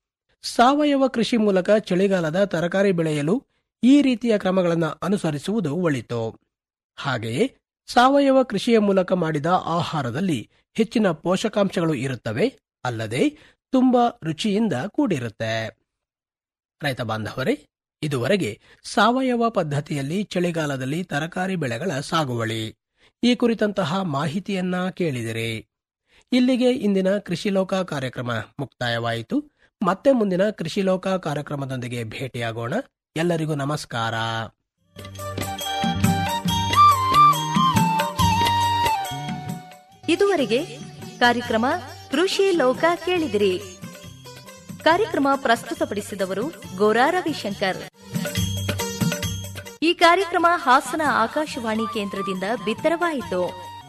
ಸಾವಯವ ಕೃಷಿ ಮೂಲಕ ಚಳಿಗಾಲದ ತರಕಾರಿ ಬೆಳೆಯಲು ಈ ರೀತಿಯ ಕ್ರಮಗಳನ್ನು ಅನುಸರಿಸುವುದು ಒಳಿತು ಹಾಗೆಯೇ ಸಾವಯವ ಕೃಷಿಯ ಮೂಲಕ ಮಾಡಿದ ಆಹಾರದಲ್ಲಿ ಹೆಚ್ಚಿನ ಪೋಷಕಾಂಶಗಳು ಇರುತ್ತವೆ ಅಲ್ಲದೆ ತುಂಬಾ ರುಚಿಯಿಂದ ಕೂಡಿರುತ್ತೆ ರೈತ ಬಾಂಧವರೇ ಇದುವರೆಗೆ ಸಾವಯವ ಪದ್ಧತಿಯಲ್ಲಿ ಚಳಿಗಾಲದಲ್ಲಿ ತರಕಾರಿ ಬೆಳೆಗಳ ಸಾಗುವಳಿ ಈ ಕುರಿತಂತಹ ಮಾಹಿತಿಯನ್ನ ಕೇಳಿದಿರಿ ಇಲ್ಲಿಗೆ ಇಂದಿನ ಕೃಷಿ ಲೋಕ ಕಾರ್ಯಕ್ರಮ ಮುಕ್ತಾಯವಾಯಿತು ಮತ್ತೆ ಮುಂದಿನ ಕೃಷಿ ಲೋಕ ಕಾರ್ಯಕ್ರಮದೊಂದಿಗೆ ಭೇಟಿಯಾಗೋಣ ಎಲ್ಲರಿಗೂ ನಮಸ್ಕಾರ ಇದುವರೆಗೆ ಕಾರ್ಯಕ್ರಮ ಕೃಷಿ ಲೋಕ ಕೇಳಿದಿರಿ ಕಾರ್ಯಕ್ರಮ ಪ್ರಸ್ತುತಪಡಿಸಿದವರು ಗೋರಾ ರವಿಶಂಕರ್ ಈ ಕಾರ್ಯಕ್ರಮ ಹಾಸನ ಆಕಾಶವಾಣಿ ಕೇಂದ್ರದಿಂದ ಬಿತ್ತರವಾಯಿತು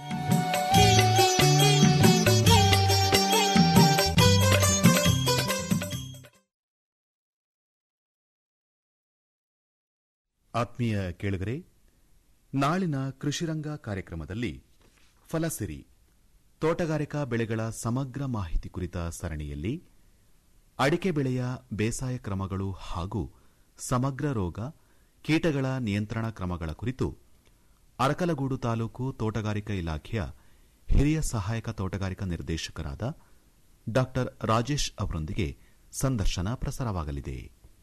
ಆತ್ಮೀಯ ಕೇಳುಗರೆ ನಾಳಿನ ಕೃಷಿರಂಗ ಕಾರ್ಯಕ್ರಮದಲ್ಲಿ ಫಲಸಿರಿ ತೋಟಗಾರಿಕಾ ಬೆಳೆಗಳ ಸಮಗ್ರ ಮಾಹಿತಿ ಕುರಿತ ಸರಣಿಯಲ್ಲಿ ಅಡಿಕೆ ಬೆಳೆಯ ಬೇಸಾಯ ಕ್ರಮಗಳು ಹಾಗೂ ಸಮಗ್ರ ರೋಗ ಕೀಟಗಳ ನಿಯಂತ್ರಣ ಕ್ರಮಗಳ ಕುರಿತು ಅರಕಲಗೂಡು ತಾಲೂಕು ತೋಟಗಾರಿಕಾ ಇಲಾಖೆಯ ಹಿರಿಯ ಸಹಾಯಕ ತೋಟಗಾರಿಕಾ ನಿರ್ದೇಶಕರಾದ ಡಾ ರಾಜೇಶ್ ಅವರೊಂದಿಗೆ ಸಂದರ್ಶನ ಪ್ರಸಾರವಾಗಲಿದೆ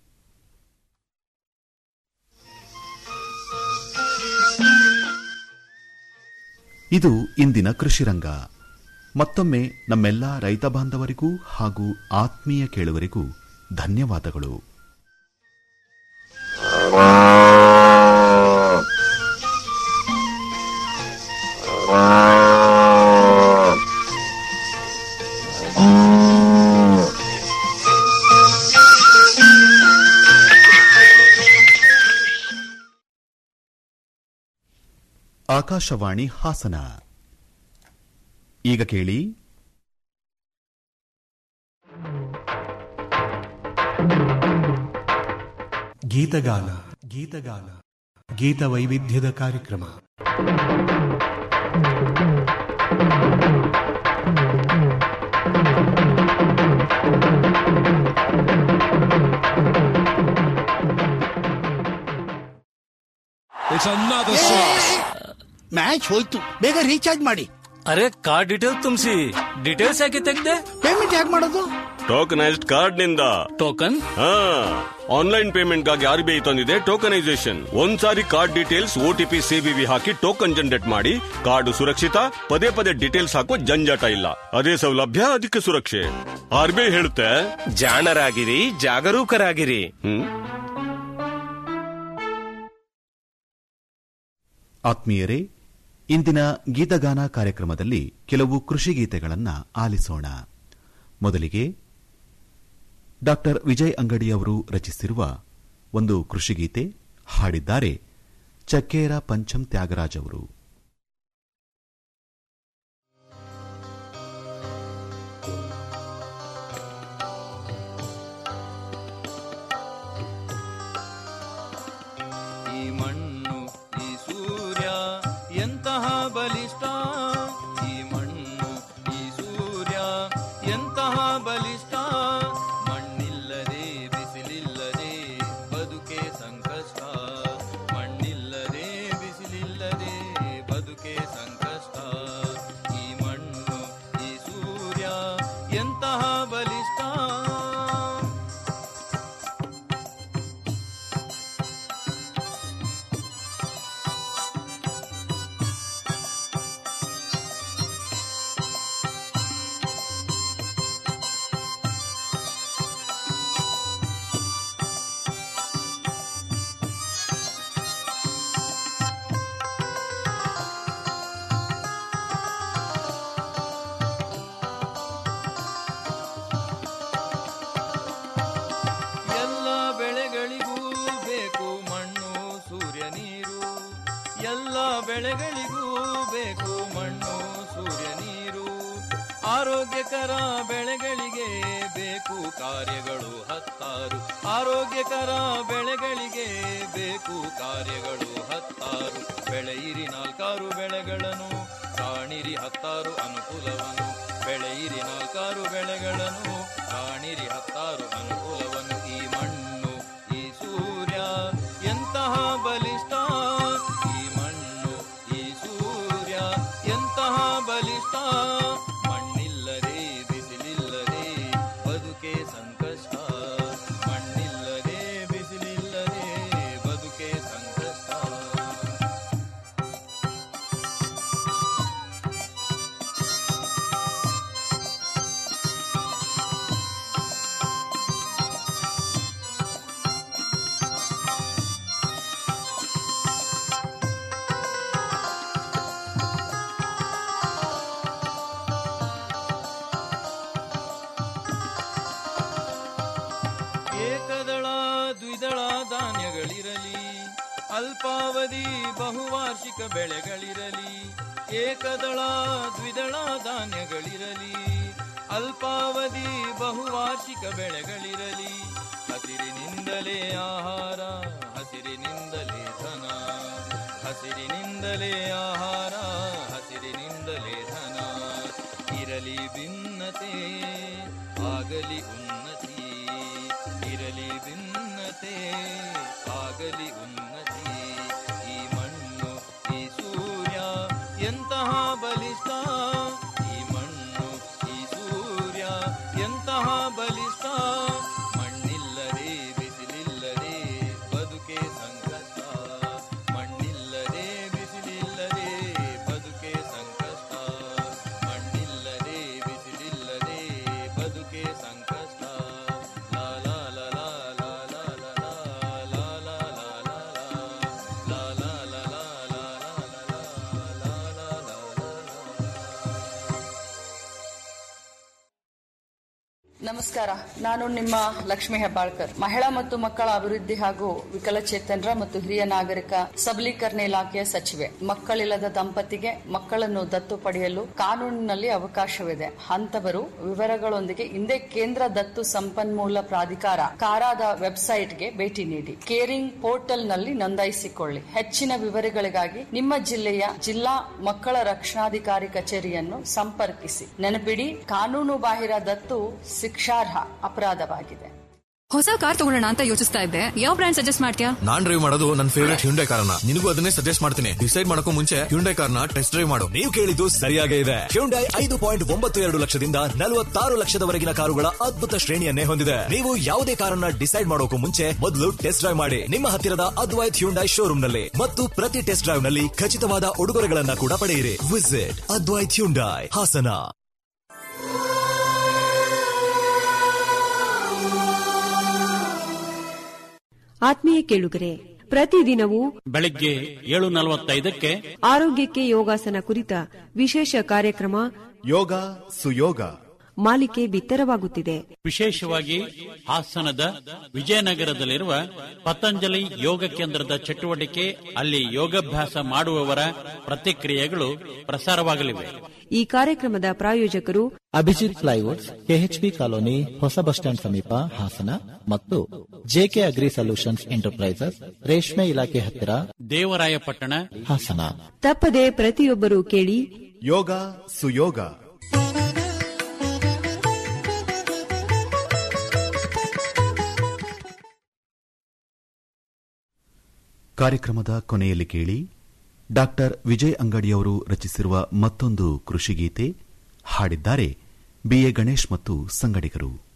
ಇದು ಇಂದಿನ ಕೃಷಿರಂಗ ಮತ್ತೊಮ್ಮೆ ನಮ್ಮೆಲ್ಲ ರೈತ ಬಾಂಧವರಿಗೂ ಹಾಗೂ ಆತ್ಮೀಯ ಕೇಳುವರಿಗೂ ಧನ್ಯವಾದಗಳು ಆಕಾಶವಾಣಿ ಹಾಸನ ಈಗ ಕೇಳಿ ಗೀತಗಾನ ಗೀತಗಾನ ಗೀತ ವೈವಿಧ್ಯದ ಕಾರ್ಯಕ್ರಮ It's another sauce. ಮ್ಯಾಚ್ ಹೋಯ್ತು ಬೇಗ ರೀಚಾರ್ಜ್ ಮಾಡಿ ಅರೆ ಕಾರ್ಡ್ ಡೀಟೇಲ್ ತುಂಬಿಸಿ ಡೀಟೇಲ್ಸ್ ಯಾಕೆ ತೆಗ್ದೆ ಪೇಮೆಂಟ್ ಹೇಗೆ ಮಾಡೋದು ಟೋಕನೈಸ್ಡ್ ಕಾರ್ಡ್ ನಿಂದ ಟೋಕನ್ ಹಾ ಆನ್ಲೈನ್ ಪೇಮೆಂಟ್ ಗಾಗಿ ಆರ್ ಬಿ ಐ ತಂದಿದೆ ಟೋಕನೈಸೇಷನ್ ಒಂದ್ಸಾರಿ ಕಾರ್ಡ್ ಡೀಟೇಲ್ಸ್ ಓಟಿಪಿ ಸಿಬಿವಿ ಹಾಕಿ ಟೋಕನ್ ಜನರೇಟ್ ಮಾಡಿ ಕಾರ್ಡ್ ಸುರಕ್ಷಿತ ಪದೇ ಪದೇ ಡೀಟೇಲ್ಸ್ ಹಾಕೋ ಜಂಜಾಟ ಇಲ್ಲ ಅದೇ ಸೌಲಭ್ಯ ಅದಕ್ಕೆ ಸುರಕ್ಷೆ ಆರ್ ಬಿ ಐ ಹೇಳುತ್ತೆ ಜಾಣರಾಗಿರಿ ಜಾಗರೂಕರಾಗಿರಿ ಹ್ಮ್ ಆತ್ಮೀಯರೇ ಇಂದಿನ ಗೀತಗಾನ ಕಾರ್ಯಕ್ರಮದಲ್ಲಿ ಕೆಲವು ಕೃಷಿ ಗೀತೆಗಳನ್ನ ಆಲಿಸೋಣ ಮೊದಲಿಗೆ ಡಾಕ್ಟರ್ ವಿಜಯ್ ಅಂಗಡಿ ಅವರು ರಚಿಸಿರುವ ಒಂದು ಕೃಷಿಗೀತೆ ಹಾಡಿದ್ದಾರೆ ಚಕ್ಕೇರ ಪಂಚಮ್ ತ್ಯಾಗರಾಜ್ ಅವರು ಈ ಮಣ್ಣು ಈ ಸೂರ್ಯ ಎಂತಹ ಬಲಿಷ್ಠ ಈ ಮಣ್ಣು ಈ ಸೂರ್ಯ ಎಂತಹ ಬಲಿಷ್ಠ ಮಣ್ಣಿಲ್ಲದೆ ಬಿಸಿಲಿಲ್ಲದೆ ಬದುಕೆ ಸಂಕಷ್ಟ ಮಣ್ಣಿಲ್ಲದೆ ಬಿಸಿಲಿಲ್ಲದೆ ಬದುಕೆ ಸಂಕಷ್ಟ ಈ ಮಣ್ಣು ಈ ಸೂರ್ಯ ಎಂತಹ ಬಲಿಷ್ಠ ಎಲ್ಲ ಬೆಳೆಗಳಿಗೂ ಬೇಕು ಮಣ್ಣು ಸೂರ್ಯ ನೀರು ಎಲ್ಲ ಬೆಳೆಗಳಿಗೂ ಬೇಕು ಮಣ್ಣು ಸೂರ್ಯ ನೀರು ಆರೋಗ್ಯಕರ ಬೆಳೆಗಳಿಗೆ ಬೇಕು ಕಾರ್ಯಗಳು ಹತ್ತಾರು ಆರೋಗ್ಯಕರ ಬೆಳೆಗಳಿಗೆ ಬೇಕು ಕಾರ್ಯಗಳು ಹತ್ತಾರು ಬೆಳೆಯಿರಿ ನಾಲ್ಕಾರು ಬೆಳೆಗಳನ್ನು ಕಾಣಿರಿ ಹತ್ತಾರು ಅನುಕೂಲವನ್ನು ಬೆಳೆಯಿರಿ ನಾಲ್ಕಾರು ಬೆಳೆಗಳನ್ನು ಕಾಣಿರಿ ಹತ್ತಾರು ಅನುಕೂಲವನ್ನು ಈ ಮಣ್ಣು ಈ ಸೂರ್ಯ ಎಂತಹ ಬಲಿಷ್ಠ ಈ ಮಣ್ಣು ಈ ಸೂರ್ಯ ಎಂತಹ ಬಲಿಷ್ಠ ಮಣ್ಣಿಲ್ಲದೆ ಬಿಸಿಲಿಲ್ಲದೆ ಬದುಕೆ ಸಂಕಷ್ಟ ಮಣ್ಣಿಲ್ಲದೆ ಬಿಸಿಲಿಲ್ಲದೆ ಬದುಕೆ ಸಂಕಷ್ಟ ಏಕದಳ ದ್ವಿದಳ ಧಾನ್ಯಗಳಿರಲಿ ಅಲ್ಪಾವಧಿ ಬಹುವಾರ್ಷಿಕ ಬೆಳೆಗಳಿರಲಿ ಏಕದಳ ದ್ವಿದಳ ಧಾನ್ಯಗಳಿರಲಿ ಅಲ್ಪಾವಧಿ ಬಹುವಾರ್ಷಿಕ ಬೆಳೆಗಳಿರಲಿ ಹಸಿರಿನಿಂದಲೇ ಆಹಾರ ಹಸಿರಿನಿಂದಲೇ ಧನ ಹಸಿರಿನಿಂದಲೇ ಆಹಾರ ಹಸಿರಿನಿಂದಲೇ ಧನ ಇರಲಿ ಭಿನ್ನತೆ ಆಗಲಿ ಉನ್ನತಿ ಇರಲಿ ಭಿನ್ನತೆ ಆಗಲಿ ಉನ್ನತಿ ಈ ಮಣ್ಣು ಈ ಸೂರ್ಯ ಎಂತಹ ಬಲಿಷ್ಠ ಈ ಮಣ್ಣು ಈ ಸೂರ್ಯ ಎಂತಹ ಬಲಿಷ್ಠ ಮಣ್ಣಿಲ್ಲದೆ ಬಿಸಿಲಿಲ್ಲದೆ ಬದುಕೆ ಸಂಕಷ್ಟ ಮಣ್ಣಿಲ್ಲದೆ ಬಿಸಿಲಿಲ್ಲದೆ ಬದುಕೆ ಸಂಕಷ್ಟ ಮಣ್ಣಿಲ್ಲದೆ ಬಿಸಿಲಿಲ್ಲದೆ ಬದುಕೆ ಸಂಕಷ್ಟ ಲಾ ಲಾ ಲಾ ಲಾ ಲಾ ಲಾ ಲಾ ಲಾ ಲಾ ಲಾ ಲಾ ಲಾ ಲಾ ಲಾ ಲಾ ಲಾ ಲಾ ಲಾ ಲಾ ನಮಸ್ಕಾರ ನಾನು ನಿಮ್ಮ ಲಕ್ಷ್ಮಿ ಹೆಬ್ಬಾಳ್ಕರ್ ಮಹಿಳಾ ಮತ್ತು ಮಕ್ಕಳ ಅಭಿವೃದ್ಧಿ ಹಾಗೂ ವಿಕಲಚೇತನರ ಮತ್ತು ಹಿರಿಯ ನಾಗರಿಕ ಸಬಲೀಕರಣ ಇಲಾಖೆಯ ಸಚಿವೆ ಮಕ್ಕಳಿಲ್ಲದ ದಂಪತಿಗೆ ಮಕ್ಕಳನ್ನು ದತ್ತು ಪಡೆಯಲು ಕಾನೂನಿನಲ್ಲಿ ಅವಕಾಶವಿದೆ ಅಂತವರು ವಿವರಗಳೊಂದಿಗೆ ಹಿಂದೆ ಕೇಂದ್ರ ದತ್ತು ಸಂಪನ್ಮೂಲ ಪ್ರಾಧಿಕಾರ ಕಾರಾದ ವೆಬ್ಸೈಟ್ಗೆ ಭೇಟಿ ನೀಡಿ ಕೇರಿಂಗ್ ಪೋರ್ಟಲ್ನಲ್ಲಿ ನೋಂದಾಯಿಸಿಕೊಳ್ಳಿ ಹೆಚ್ಚಿನ ವಿವರಗಳಿಗಾಗಿ ನಿಮ್ಮ ಜಿಲ್ಲೆಯ ಜಿಲ್ಲಾ ಮಕ್ಕಳ ರಕ್ಷಣಾಧಿಕಾರಿ ಕಚೇರಿಯನ್ನು ಸಂಪರ್ಕಿಸಿ ನೆನಪಿಡಿ ಕಾನೂನು ಬಾಹಿರ ದತ್ತು ಶಿಕ್ಷಾರ್ಹ ಅಪರಾಧವಾಗಿದೆ ಹೊಸ ಕಾರ್ ತಗೊಳ್ಳೋಣ ಅಂತ ಯೋಚಿಸ್ತಾ ಇದ್ದೆ ಯಾವ ಬ್ರ್ಯಾಂಡ್ ಸಜೆಸ್ಟ್ ಮಾಡ್ತೀಯಾ ನಾನ್ ಡ್ರೈವ್ ಮಾಡೋದು ನನ್ನ ಫೇವರೇಟ್ ಹ್ಯುಂಡೈ ಕಾರ್ನ ನಿನಗೂ ಅದನ್ನೇ ಸಜೆಸ್ಟ್ ಮಾಡ್ತೀನಿ ಡಿಸೈಡ್ ಮಾಡಕ್ಕೂ ಮುಂಚೆ ಹ್ಯುಂಡೈ ಕಾರ್ನ ಟೆಸ್ಟ್ ಡ್ರೈವ್ ಮಾಡು ನೀವು ಕೇಳಿದ್ದು ಸರಿಯಾಗೇ ಇದೆ ಹ್ಯುಂಡೈ ಐದು ಪಾಯಿಂಟ್ ಒಂಬತ್ತು ಎರಡು ಲಕ್ಷದಿಂದ ನಲವತ್ತಾರು ಲಕ್ಷದವರೆಗಿನ ಕಾರುಗಳ ಅದ್ಭುತ ಶ್ರೇಣಿಯನ್ನೇ ಹೊಂದಿದೆ ನೀವು ಯಾವುದೇ ಕಾರನ್ನ ಡಿಸೈಡ್ ಮಾಡೋಕು ಮುಂಚೆ ಮೊದಲು ಟೆಸ್ಟ್ ಡ್ರೈವ್ ಮಾಡಿ ನಿಮ್ಮ ಹತ್ತಿರದ ಅದ್ವೈತ್ ಹ್ಯುಂಡೈ ಶೋರೂಮ್ ನಲ್ಲಿ ಮತ್ತು ಪ್ರತಿ ಟೆಸ್ಟ್ ಡ್ರೈವ್ ನಲ್ಲಿ ಖಚಿತವಾದ ಉಡುಗೊರೆಗಳನ್ನ ಕೂಡ ಪಡೆಯಿರಿ ವಿಸಿಟ್ ಅದ್ವೈತ್ ಹ್ಯುಂಡೈ ಹಾಸನ ಆತ್ಮೀಯ ಕೇಳುಗರೆ ಪ್ರತಿದಿನವೂ ಬೆಳಿಗ್ಗೆ ಏಳು ನಲವತ್ತೈದಕ್ಕೆ ಆರೋಗ್ಯಕ್ಕೆ ಯೋಗಾಸನ ಕುರಿತ ವಿಶೇಷ ಕಾರ್ಯಕ್ರಮ ಯೋಗ ಸುಯೋಗ ಮಾಲಿಕೆ ಬಿತ್ತರವಾಗುತ್ತಿದೆ ವಿಶೇಷವಾಗಿ ಹಾಸನದ ವಿಜಯನಗರದಲ್ಲಿರುವ ಪತಂಜಲಿ ಯೋಗ ಕೇಂದ್ರದ ಚಟುವಟಿಕೆ ಅಲ್ಲಿ ಯೋಗಾಭ್ಯಾಸ ಮಾಡುವವರ ಪ್ರತಿಕ್ರಿಯೆಗಳು ಪ್ರಸಾರವಾಗಲಿವೆ ಈ ಕಾರ್ಯಕ್ರಮದ ಪ್ರಾಯೋಜಕರು ಅಭಿಜಿತ್ ಪ್ಲೈವುಡ್ಸ್ ಕೆಎಚ್ಪಿ ಕಾಲೋನಿ ಹೊಸ ಬಸ್ ಸ್ಟ್ಯಾಂಡ್ ಸಮೀಪ ಹಾಸನ ಮತ್ತು ಜೆಕೆ ಅಗ್ರಿ ಸೊಲ್ಯೂಷನ್ಸ್ ಎಂಟರ್ಪ್ರೈಸಸ್ ರೇಷ್ಮೆ ಇಲಾಖೆ ಹತ್ತಿರ ದೇವರಾಯಪಟ್ಟಣ ಹಾಸನ ತಪ್ಪದೆ ಪ್ರತಿಯೊಬ್ಬರು ಕೇಳಿ ಯೋಗ ಸುಯೋಗ ಕಾರ್ಯಕ್ರಮದ ಕೊನೆಯಲ್ಲಿ ಕೇಳಿ ಡಾಕ್ಟರ್ ವಿಜಯ್ ಅಂಗಡಿಯವರು ರಚಿಸಿರುವ ಮತ್ತೊಂದು ಕೃಷಿಗೀತೆ ಹಾಡಿದ್ದಾರೆ ಬಿಎ ಗಣೇಶ್ ಮತ್ತು ಸಂಗಡಿಗರು